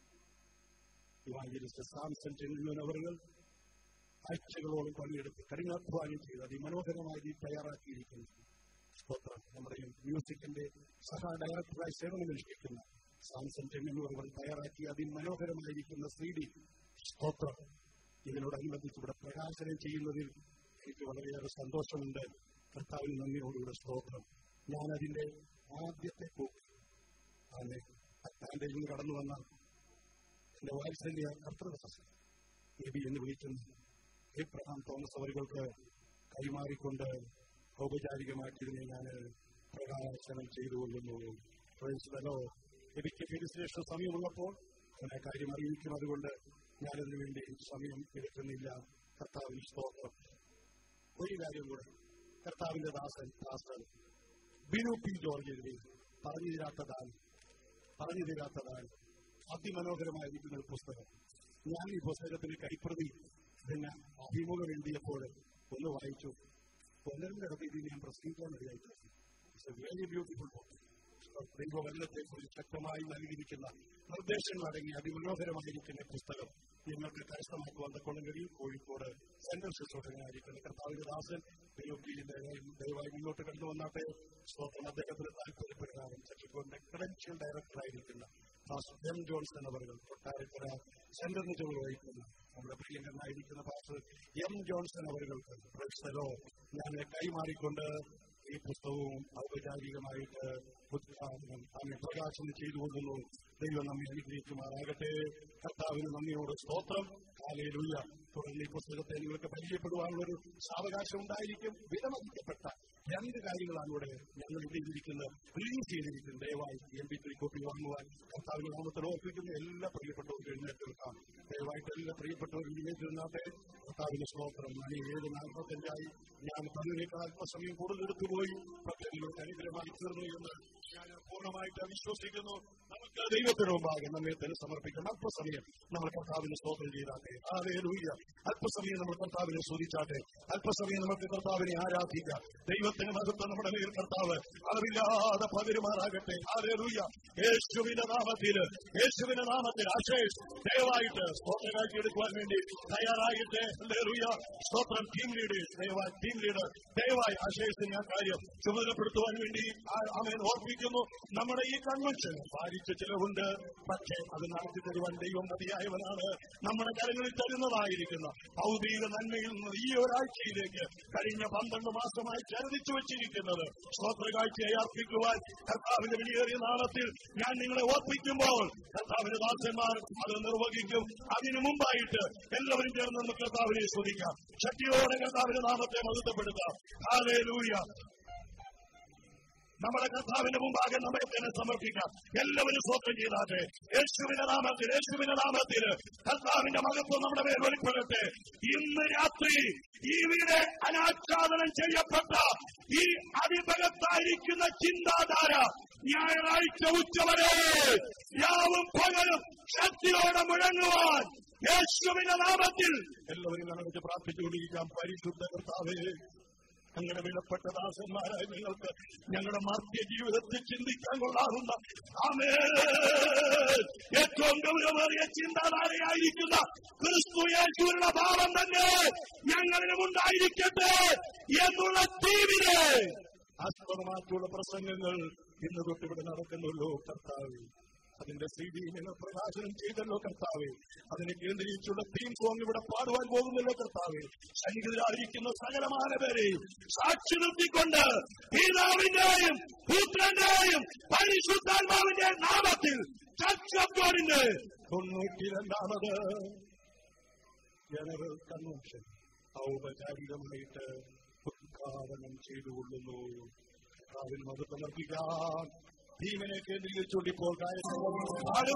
S1: evangelist Samson ചെല്ലുന്ന അവர்கள் ആഴ്ചകളോളം പണിയെടുത്ത് കഠിനാധ്വാനം ചെയ്ത് അതിമനോഹരമായി ഇത് തയ്യാറാക്കിയിരിക്കുന്നു സ്തോത്രം നമ്മുടെ ഈ മ്യൂസിക്കിന്റെ സഹ ഡയറക്ടറായി സേവനമനുഷ്ഠിക്കുന്ന സാംസൺ ചെങ്ങന്നൂർ തയ്യാറാക്കി അതിമനോഹരമായിരിക്കുന്ന സി ഡി സ്തോത്രം ഇതിനോടനുബന്ധിച്ച് ഇവിടെ പ്രകാശനം ചെയ്യുന്നതിൽ എനിക്ക് വളരെയേറെ സന്തോഷമുണ്ട് കർത്താവിന് നന്ദിയോടുകൂടെ സ്തോത്രം ഞാൻ അതിന്റെ ആദ്യത്തെ കോപ്പി അതിനെ അറ്റാൻഡയിൽ നിന്ന് കടന്നു വന്ന എന്റെ വാത്സല്യ കർത്തൃദാസൻ എ ബി എന്ന് വിളിക്കുന്ന എബ്രഹാം തോമസ് അവർക്ക് കൈമാറിക്കൊണ്ട് ഔപചാരികമായിട്ട് ഇതിനെ ഞാൻ പ്രകാശനം ചെയ്തുകൊള്ളുന്നു പ്രവേശിച്ചതല്ലോ എനിക്ക് രജിസ്ട്രേഷൻ സമയമുള്ളപ്പോൾ അവനെ കാര്യം അറിയിക്കും അതുകൊണ്ട് ഞാനതിനു വേണ്ടി സമയം എടുക്കുന്നില്ല കർത്താവിന് സ്തോത്രം ഒരു കാര്യം കൂടെ കർത്താവിന്റെ ദാസൻ ദാസൻ ബിനു പി ജോർജ് എഴുതി പറഞ്ഞു തീരാത്തതാണ് പറഞ്ഞു തീരാത്തതാണ് അതിമനോഹരമായിരിക്കുന്ന ഒരു പുസ്തകം ഞാൻ ഈ പുസ്തകത്തിന് കൈപ്രതി പിന്നെ അഭിമുഖം എഴുതിയപ്പോൾ ഒന്ന് വായിച്ചു ഒന്നരന്റെ ഇടത്ത് ഇത് ഞാൻ പ്രസംഗിക്കാൻ ഇടയായിട്ട് വെരി ബ്യൂട്ടിഫുൾ ദൈവവചനത്തെക്കുറിച്ച് ശക്തമായി നൽകിയിരിക്കുന്ന നിർദ്ദേശങ്ങൾ അടങ്ങിയ അതിമനോഹരമായിരിക്കുന്ന പുസ്തകം നിങ്ങൾക്ക് കരസ്ഥമാക്കുവാൻ തക്കോളം കഴിയും കോഴിക്കോട് സെൻട്രൽ ശുശ്രൂഷകനായിരിക്കുന്ന കർത്താവിന്റെ ദാസൻ ദൈവത്തിന്റെ ദയവായി മുന്നോട്ട് കടന്നു വന്നാട്ടെ സ്തോത്രം അദ്ദേഹത്തിന് താല്പര്യപ്പെടുകയാണ് ചട്ടിക്കോടിന്റെ ക്രെഡൻഷ്യൽ ഡയറക്ടറായിരിക്കുന്ന ഫാസ്റ്റർ എം ജോൺസൺ അവർ കൊട്ടാരക്കര സെന്ററിന് ചുമതല വഹിക്കുന്ന നമ്മുടെ പ്രിയങ്കരനായിരിക്കുന്ന ഫാസ്റ്റർ എം ജോൺസൺ അവർക്ക് പ്രൊഫസറോ ഞാൻ കൈമാറിക്കൊണ്ട് ഈ പുസ്തകവും ഔപചാരികമായിട്ട് ഉദ്ഘാടനം അങ്ങനെ പ്രകാശനം ചെയ്തുകൊള്ളുന്നു ദൈവം നമ്മെ അനുഗ്രഹിക്കുമാറാകട്ടെ കർത്താവിന് നന്ദിയോട് സ്തോത്രം കാലയിലുള്ള തുടർന്ന് ഈ പുസ്തകത്തെ നിങ്ങൾക്ക് പരിചയപ്പെടുവാനുള്ളൊരു സാവകാശം ഉണ്ടായിരിക്കും വിലമതിക്കപ്പെട്ട രണ്ട് കാര്യങ്ങളാണ് ഇവിടെ ഞങ്ങൾ ഇവിടെ ഇരിക്കുന്നത് റിലീസ് ചെയ്തിരിക്കുന്നത് ദയവായി എം പി ത്രീ കോപ്പി വാങ്ങുവാൻ കർത്താവിന് നാമത്തിൽ ഓർപ്പിക്കുന്ന എല്ലാ പ്രിയപ്പെട്ടവർക്കും എഴുന്നേറ്റ് നിൽക്കാം ദയവായിട്ട് എല്ലാ പ്രിയപ്പെട്ടവരും എഴുന്നേറ്റ് നിന്നാട്ടെ കർത്താവിന്റെ സ്തോത്രം മണി ഏഴ് നാൽപ്പത്തഞ്ചായി ഞാൻ തന്നതിനേക്കാൾ അല്പസമയം കൂടുതൽ എടുത്തുപോയി പക്ഷേ നിങ്ങൾക്ക് അനുഗ്രഹമായി തീർന്നു എന്ന് ഞാൻ പൂർണ്ണമായിട്ട് വിശ്വസിക്കുന്നു നമുക്ക് ദൈവത്തിന് മുമ്പാകെ നമ്മെ തന്നെ സമർപ്പിക്കണം അല്പസമയം നമ്മൾ കർത്താവിന് സ്തോത്രം ചെയ്താട്ടെ അതേ ലൂയ്യ അല്പസമയം നമ്മൾ കർത്താവിനെ സ്തുതിച്ചാട്ടെ അല്പസമയം നമുക്ക് കർത്താവിനെ ആരാധിക്കാം ദൈവത്തിന് മഹത്വം നമ്മുടെ മേൽ കർത്താവ് അളവില്ലാതെ പകരുമാറാകട്ടെ അതേ ലൂയ്യ യേശുവിന്റെ നാമത്തിൽ യേശുവിന്റെ നാമത്തിൽ ആശേഷ് ദയവായിട്ട് സ്തോത്രം എടുക്കുവാൻ വേണ്ടി തയ്യാറായിട്ട് ലൂയ്യ സ്തോത്രം ടീം ലീഡേഴ്സ് ദയവായി ടീം ലീഡർ ദയവായി ആശയത്തിന് ആ കാര്യം ചുമതലപ്പെടുത്തുവാൻ വേണ്ടി അവൻ ഓർപ്പിക്കുന്നു നമ്മുടെ ഈ കൺവെൻഷൻ ഭാരിച്ച ചിലവുണ്ട് പക്ഷേ അത് നടത്തി തരുവാൻ ദൈവം മതിയായവനാണ് നമ്മുടെ കരങ്ങളിൽ തരുന്നതായിരിക്കുന്ന ഭൗതിക നന്മയിൽ നിന്ന് ഈ ഒരാഴ്ചയിലേക്ക് കഴിഞ്ഞ പന്ത്രണ്ട് മാസമായി ചരതിച്ചു വെച്ചിരിക്കുന്നത് സ്വത്രകാഴ്ചയായി അർപ്പിക്കുവാൻ കർത്താവിന്റെ വിലയേറിയ നാളത്തിൽ ഞാൻ നിങ്ങളെ ഓർപ്പിക്കുമ്പോൾ കർത്താവിന്റെ ദാസന്മാർ അത് നിർവഹിക്കും അതിനു മുമ്പായിട്ട് എല്ലാവരും ചേർന്ന് നമുക്ക് കർത്താവിനെ സ്തുതിക്കാം ശക്തിയോടെ കർത്താവിന്റെ നാമത്തെ മഹത്വപ്പെടുത്താം ഹാലേലൂയ നമ്മുടെ കർത്താവിന്റെ മുമ്പാകെ നമ്മെ തന്നെ സമർപ്പിക്കാം എല്ലാവരും സ്വന്തം ചെയ്താട്ടെ യേശുവിന്റെ നാമത്തിൽ യേശുവിന്റെ നാമത്തിൽ കർത്താവിന്റെ മഹത്വം നമ്മുടെ മേൽ വെളിപ്പെടട്ടെ ഇന്ന് രാത്രി ഈ വീട് അനാച്ഛാദനം ചെയ്യപ്പെട്ട ഈ അതിഭകത്തായിരിക്കുന്ന ചിന്താധാര ഞായറാഴ്ച ഉച്ചവരെ യാവും പകലും ശക്തിയോടെ മുഴങ്ങുവാൻ യേശുവിന്റെ നാമത്തിൽ എല്ലാവരും കണക്ക് പ്രാർത്ഥിച്ചുകൊണ്ടിരിക്കാം പരിശുദ്ധ കർത്താവേ ഞങ്ങളുടെ വിലപ്പെട്ട ദാസന്മാരായ നിങ്ങൾക്ക് ഞങ്ങളുടെ മർത്യ ജീവിതത്തിൽ ചിന്തിക്കാൻ കൊള്ളാറുണ്ട ആമേ ഏറ്റവും ഗൗരവമേറിയ ചിന്താധാരയായിരിക്കുന്ന ക്രിസ്തു യേശുവിനുള്ള ഭാവം തന്നെ ഞങ്ങളിലും ഉണ്ടായിരിക്കട്ടെ എന്നുള്ള തീവിനെ ആസ്പദമാക്കിയുള്ള പ്രസംഗങ്ങൾ ഇന്ന് തൊട്ടിവിടെ നടക്കുന്നുള്ളൂ കർത്താവ് അതിന്റെ സി ഡി നിങ്ങൾ പ്രകാശനം ചെയ്തല്ലോ കർത്താവെ അതിനെ കേന്ദ്രീകരിച്ചുള്ള തീം സോങ് ഇവിടെ പാടുവാൻ പോകുന്നല്ലോ കർത്താവെ സംഗീതരായിരിക്കുന്ന സകലമായ പേരെയും സാക്ഷി നിർത്തിക്കൊണ്ട് പിതാവിന്റെയും പുത്രന്റെയും പരിശുദ്ധാത്മാവിന്റെ നാമത്തിൽ ചർച്ച് ഓഫ് ഗോഡിന്റെ തൊണ്ണൂറ്റി രണ്ടാമത് ജനറൽ കൺവെൻഷൻ ഔപചാരികമായിട്ട് ഉദ്ഘാടനം ചെയ്തുകൊള്ളുന്നു കർത്താവിന് അത് സമർപ്പിക്കാൻ ഭീമനെ കേന്ദ്രീകരിച്ചുകൊണ്ട് ഇപ്പോൾ കാര്യങ്ങളും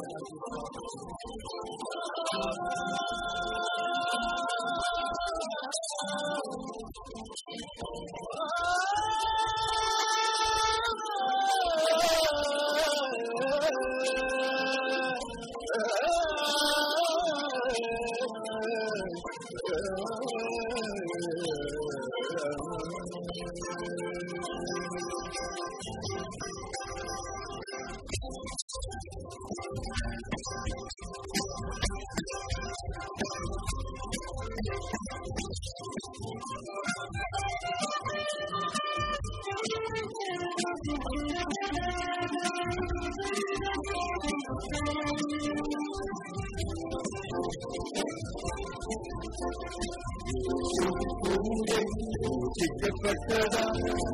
S3: രക്ഷിക്കപ്പെട്ടതാ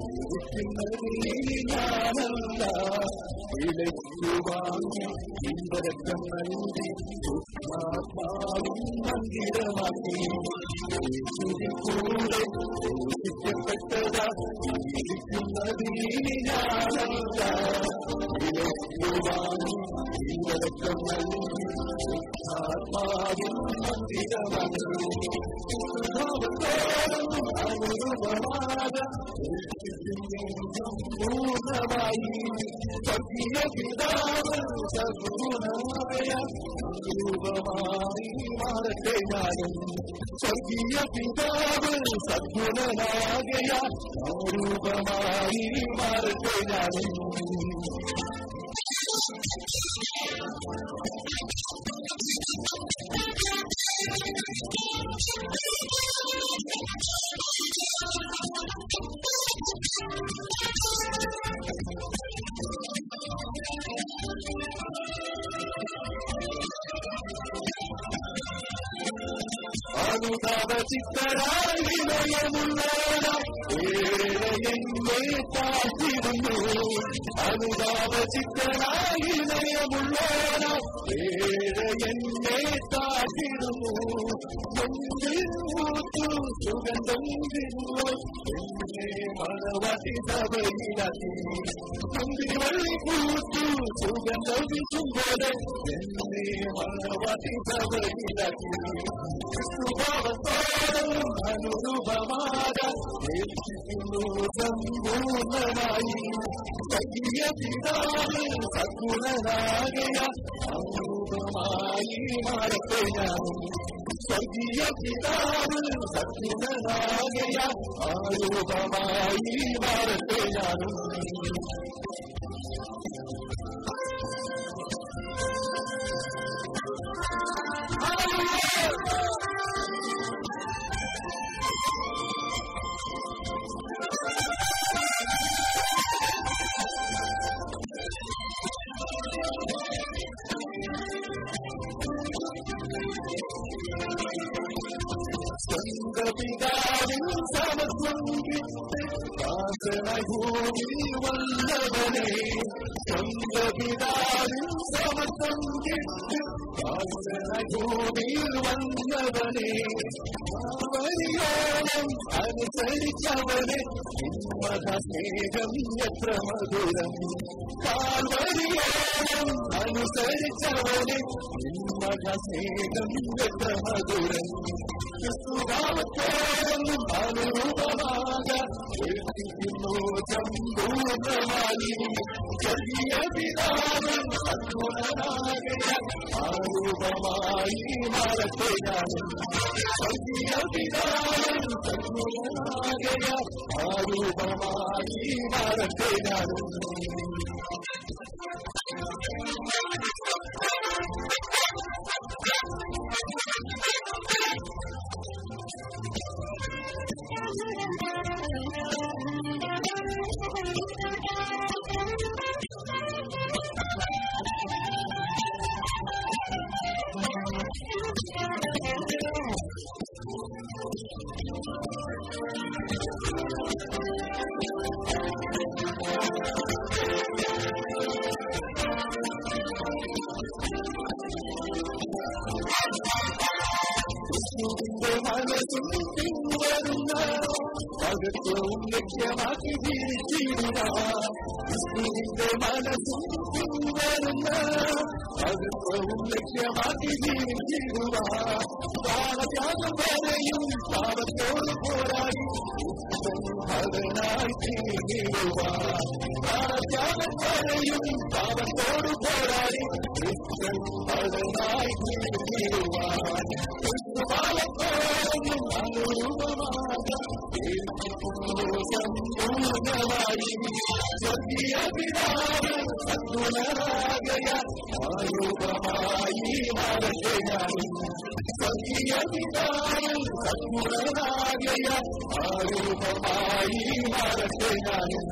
S3: ഞാനല്ല വിലയ്ക്കു വാങ്ങി ഇമ്പരക്കം നൽകി ആത്മാവും മന്ദിരമാക്കി യേശുവിൻ കൂടെ രക്ഷിക്കപ്പെട്ടതാ ഇരിക്കുന്നത് ഞാനല്ല വിലയ്ക്കു വാങ്ങി ഇമ്പരക്കം നൽകി ആത്മാവും മന്ദിരമാക്കി പൂർണ്ണമായി സത്യ പിതാവ് സഗുണമായ രൂപമായി മാറട്ടെ ഞാനും സ്വർഗീയ പിതാവ് സദ്ഗുണനാകയ രൂപമായി മാറട്ടെ ഞാനും അനുതാപചിത്തരായി നയമുള്ളവന ഏറെ എന്നെ കാത്തിരുന്നു അനുതാപചിത്തരായി നയമുള്ളവന ഏറെ എന്നെ കാത്തിരുന്നു മുൻപിൽ മൂത്തു സുഗന്ധം തിന്നു എന്നെ മണവാട്ടി സഭയിലാക്കി മുൻപിൽ വള്ളി കൂത്തു സുഗന്ധം വിൽക്കുമ്പോലെ എന്നെ മണവാട്ടി സഭയിലാക്കി സ്വഭാവത്തോടും അനുരൂപമാക ഏൽപ്പിക്കുന്നു സമ്പൂർണമായി സഖിയ പിതാവ് സഗുണനാകയ അനുരൂപമായി മാറട്ടെ ഞാൻ സ്വർഗീയ പിതാവ് സഗുണനാകയ ആരൂപമായി മാറട്ടെ ഞാനും സ്വന്തപിതാവിൻ സമത്വം വിട്ട് ദാസനായി ഭൂമിയിൽ വന്നവനെ സ്വന്തപിതാവിൻ സമത്വം വിട്ട് ദാസനായി ഭൂമിയിൽ വന്നവനെ അവരിയോളം അനുസരിച്ചവനെ നിന്മത സ്നേഹം എത്ര മധുരം കാൽവരിയോളം അനുസരിച്ചവനെ നിന്മത സ്നേഹം എത്ര മധുരം ക്രിസ്തുഭാവത്തോടും അനുരൂപമാക ഏൽപ്പിക്കുന്നു സമ്പൂർണമായി ചെറിയ പിതാവ് സദ്ഗുണനാകയ ആരൂപമായി മാറട്ടെ ഞാനും ചെറിയ പിതാവ് സദ്ഗുണനാകയ ആരൂപമായി മാറട്ടെ ഞാനും മഹത്വവും ലക്ഷ്യമാക്കി ജീവിച്ചിടുക ക്രിസ്തുവിന്റെ മനസ്സും പിന്തുടരുന്ന മഹത്വവും ലക്ഷ്യമാക്കി ജീവിച്ചിടുക പ്രാണത്യാഗം വരെയും പാപത്തോട് പോരാടി ഭവനായി തീരുക പ്രാണത്യാഗം വരെയും പാപത്തോട് പോരാടി ക്രിസ്തൻ ഭവനായി തീരുക ക്രിസ്തുവാലത്തോടും അനുരൂപമാകാം സമ്പൂർണമായി സ്വർഗീയ പിതാവ് സദ്ഗുണരാകയ ആരൂപമായി മാറട്ടെ ഞാനും സ്വർഗീയ പിതാവ് സദ്ഗുണരാകയ ആരൂപമായി മാറട്ടെ ഞാനും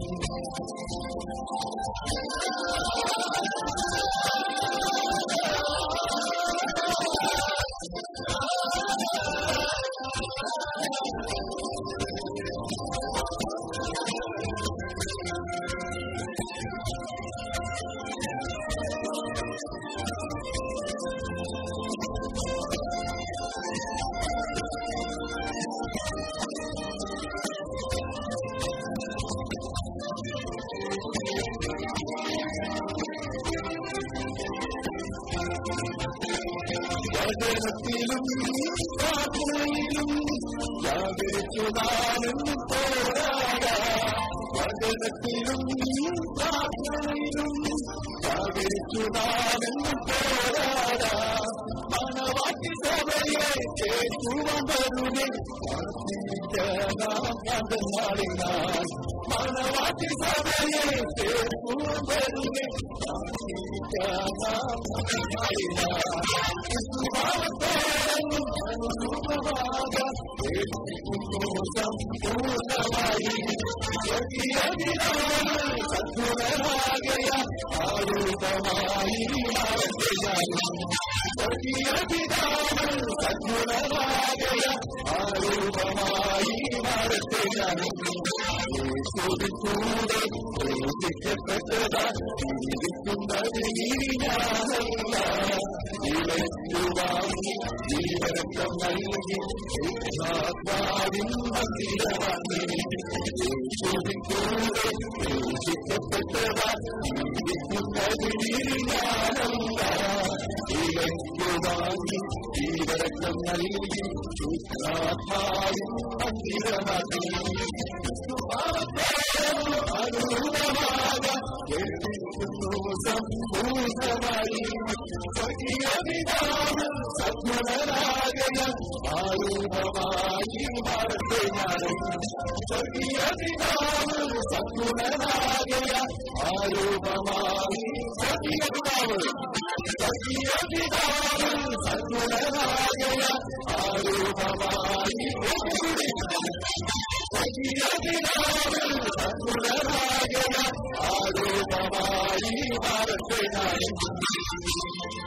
S3: വചനത്തിലും പ്രാർത്ഥനയിലും ജാഗരിച്ചു നാമെന്നും പോരാടാ വചനത്തിലും പ്രാർത്ഥനയിലും ജാഗരിച്ചു നാമെന്നും പോരാടാ മണവാട്ടി സഭയെ കേൾക്കുവാൻ വരുന്നേ നാളിനാൾ മണവാട്ടി സഭയെ കേൾക്കുവാൻ വരുന്നേ പൂർണ്ണമായി സദ്ഗുണരാകയ ആരൂപമായി പിതാവ് സദ്ഗുണരാകയ ആരൂപമായി മാറട്ടെ കൂടെ പ്രേരിക്കപ്പെട്ടതാ ജീവിക്കുന്നത് ഞാനല്ല ഇളക്കുവാങ്ങി ജീവരക്തം നൽകി ആത്മാവിൻ മന്ദിരവാങ്ങി കൂടെ പ്രേരിക്കപ്പെട്ടതാ ജീവിക്കുന്നത് ഞാനല്ല ഇളക്കുവാങ്ങി ജീവരക്തം നൽകി ആത്മാവിൻ മന്ദിരവാങ്ങി സമ്പൂർണമായി സദ്ഗുണരാകയ ആരൂപമായി മാറട്ടെ ഞാനും സ്വർഗീയ പിതാവ് സദ്ഗുണരാകയ ആരൂപമായി സ്വർഗീയ പിതാവ് സ്വർഗീയ പിതാവ് സദ്ഗുണരാകയ ആരൂപമായി സ്വർഗീയ പിതാവ് സദ്ഗുണരാകയ ആരൂപമായി മാറട്ടെ ഞാനും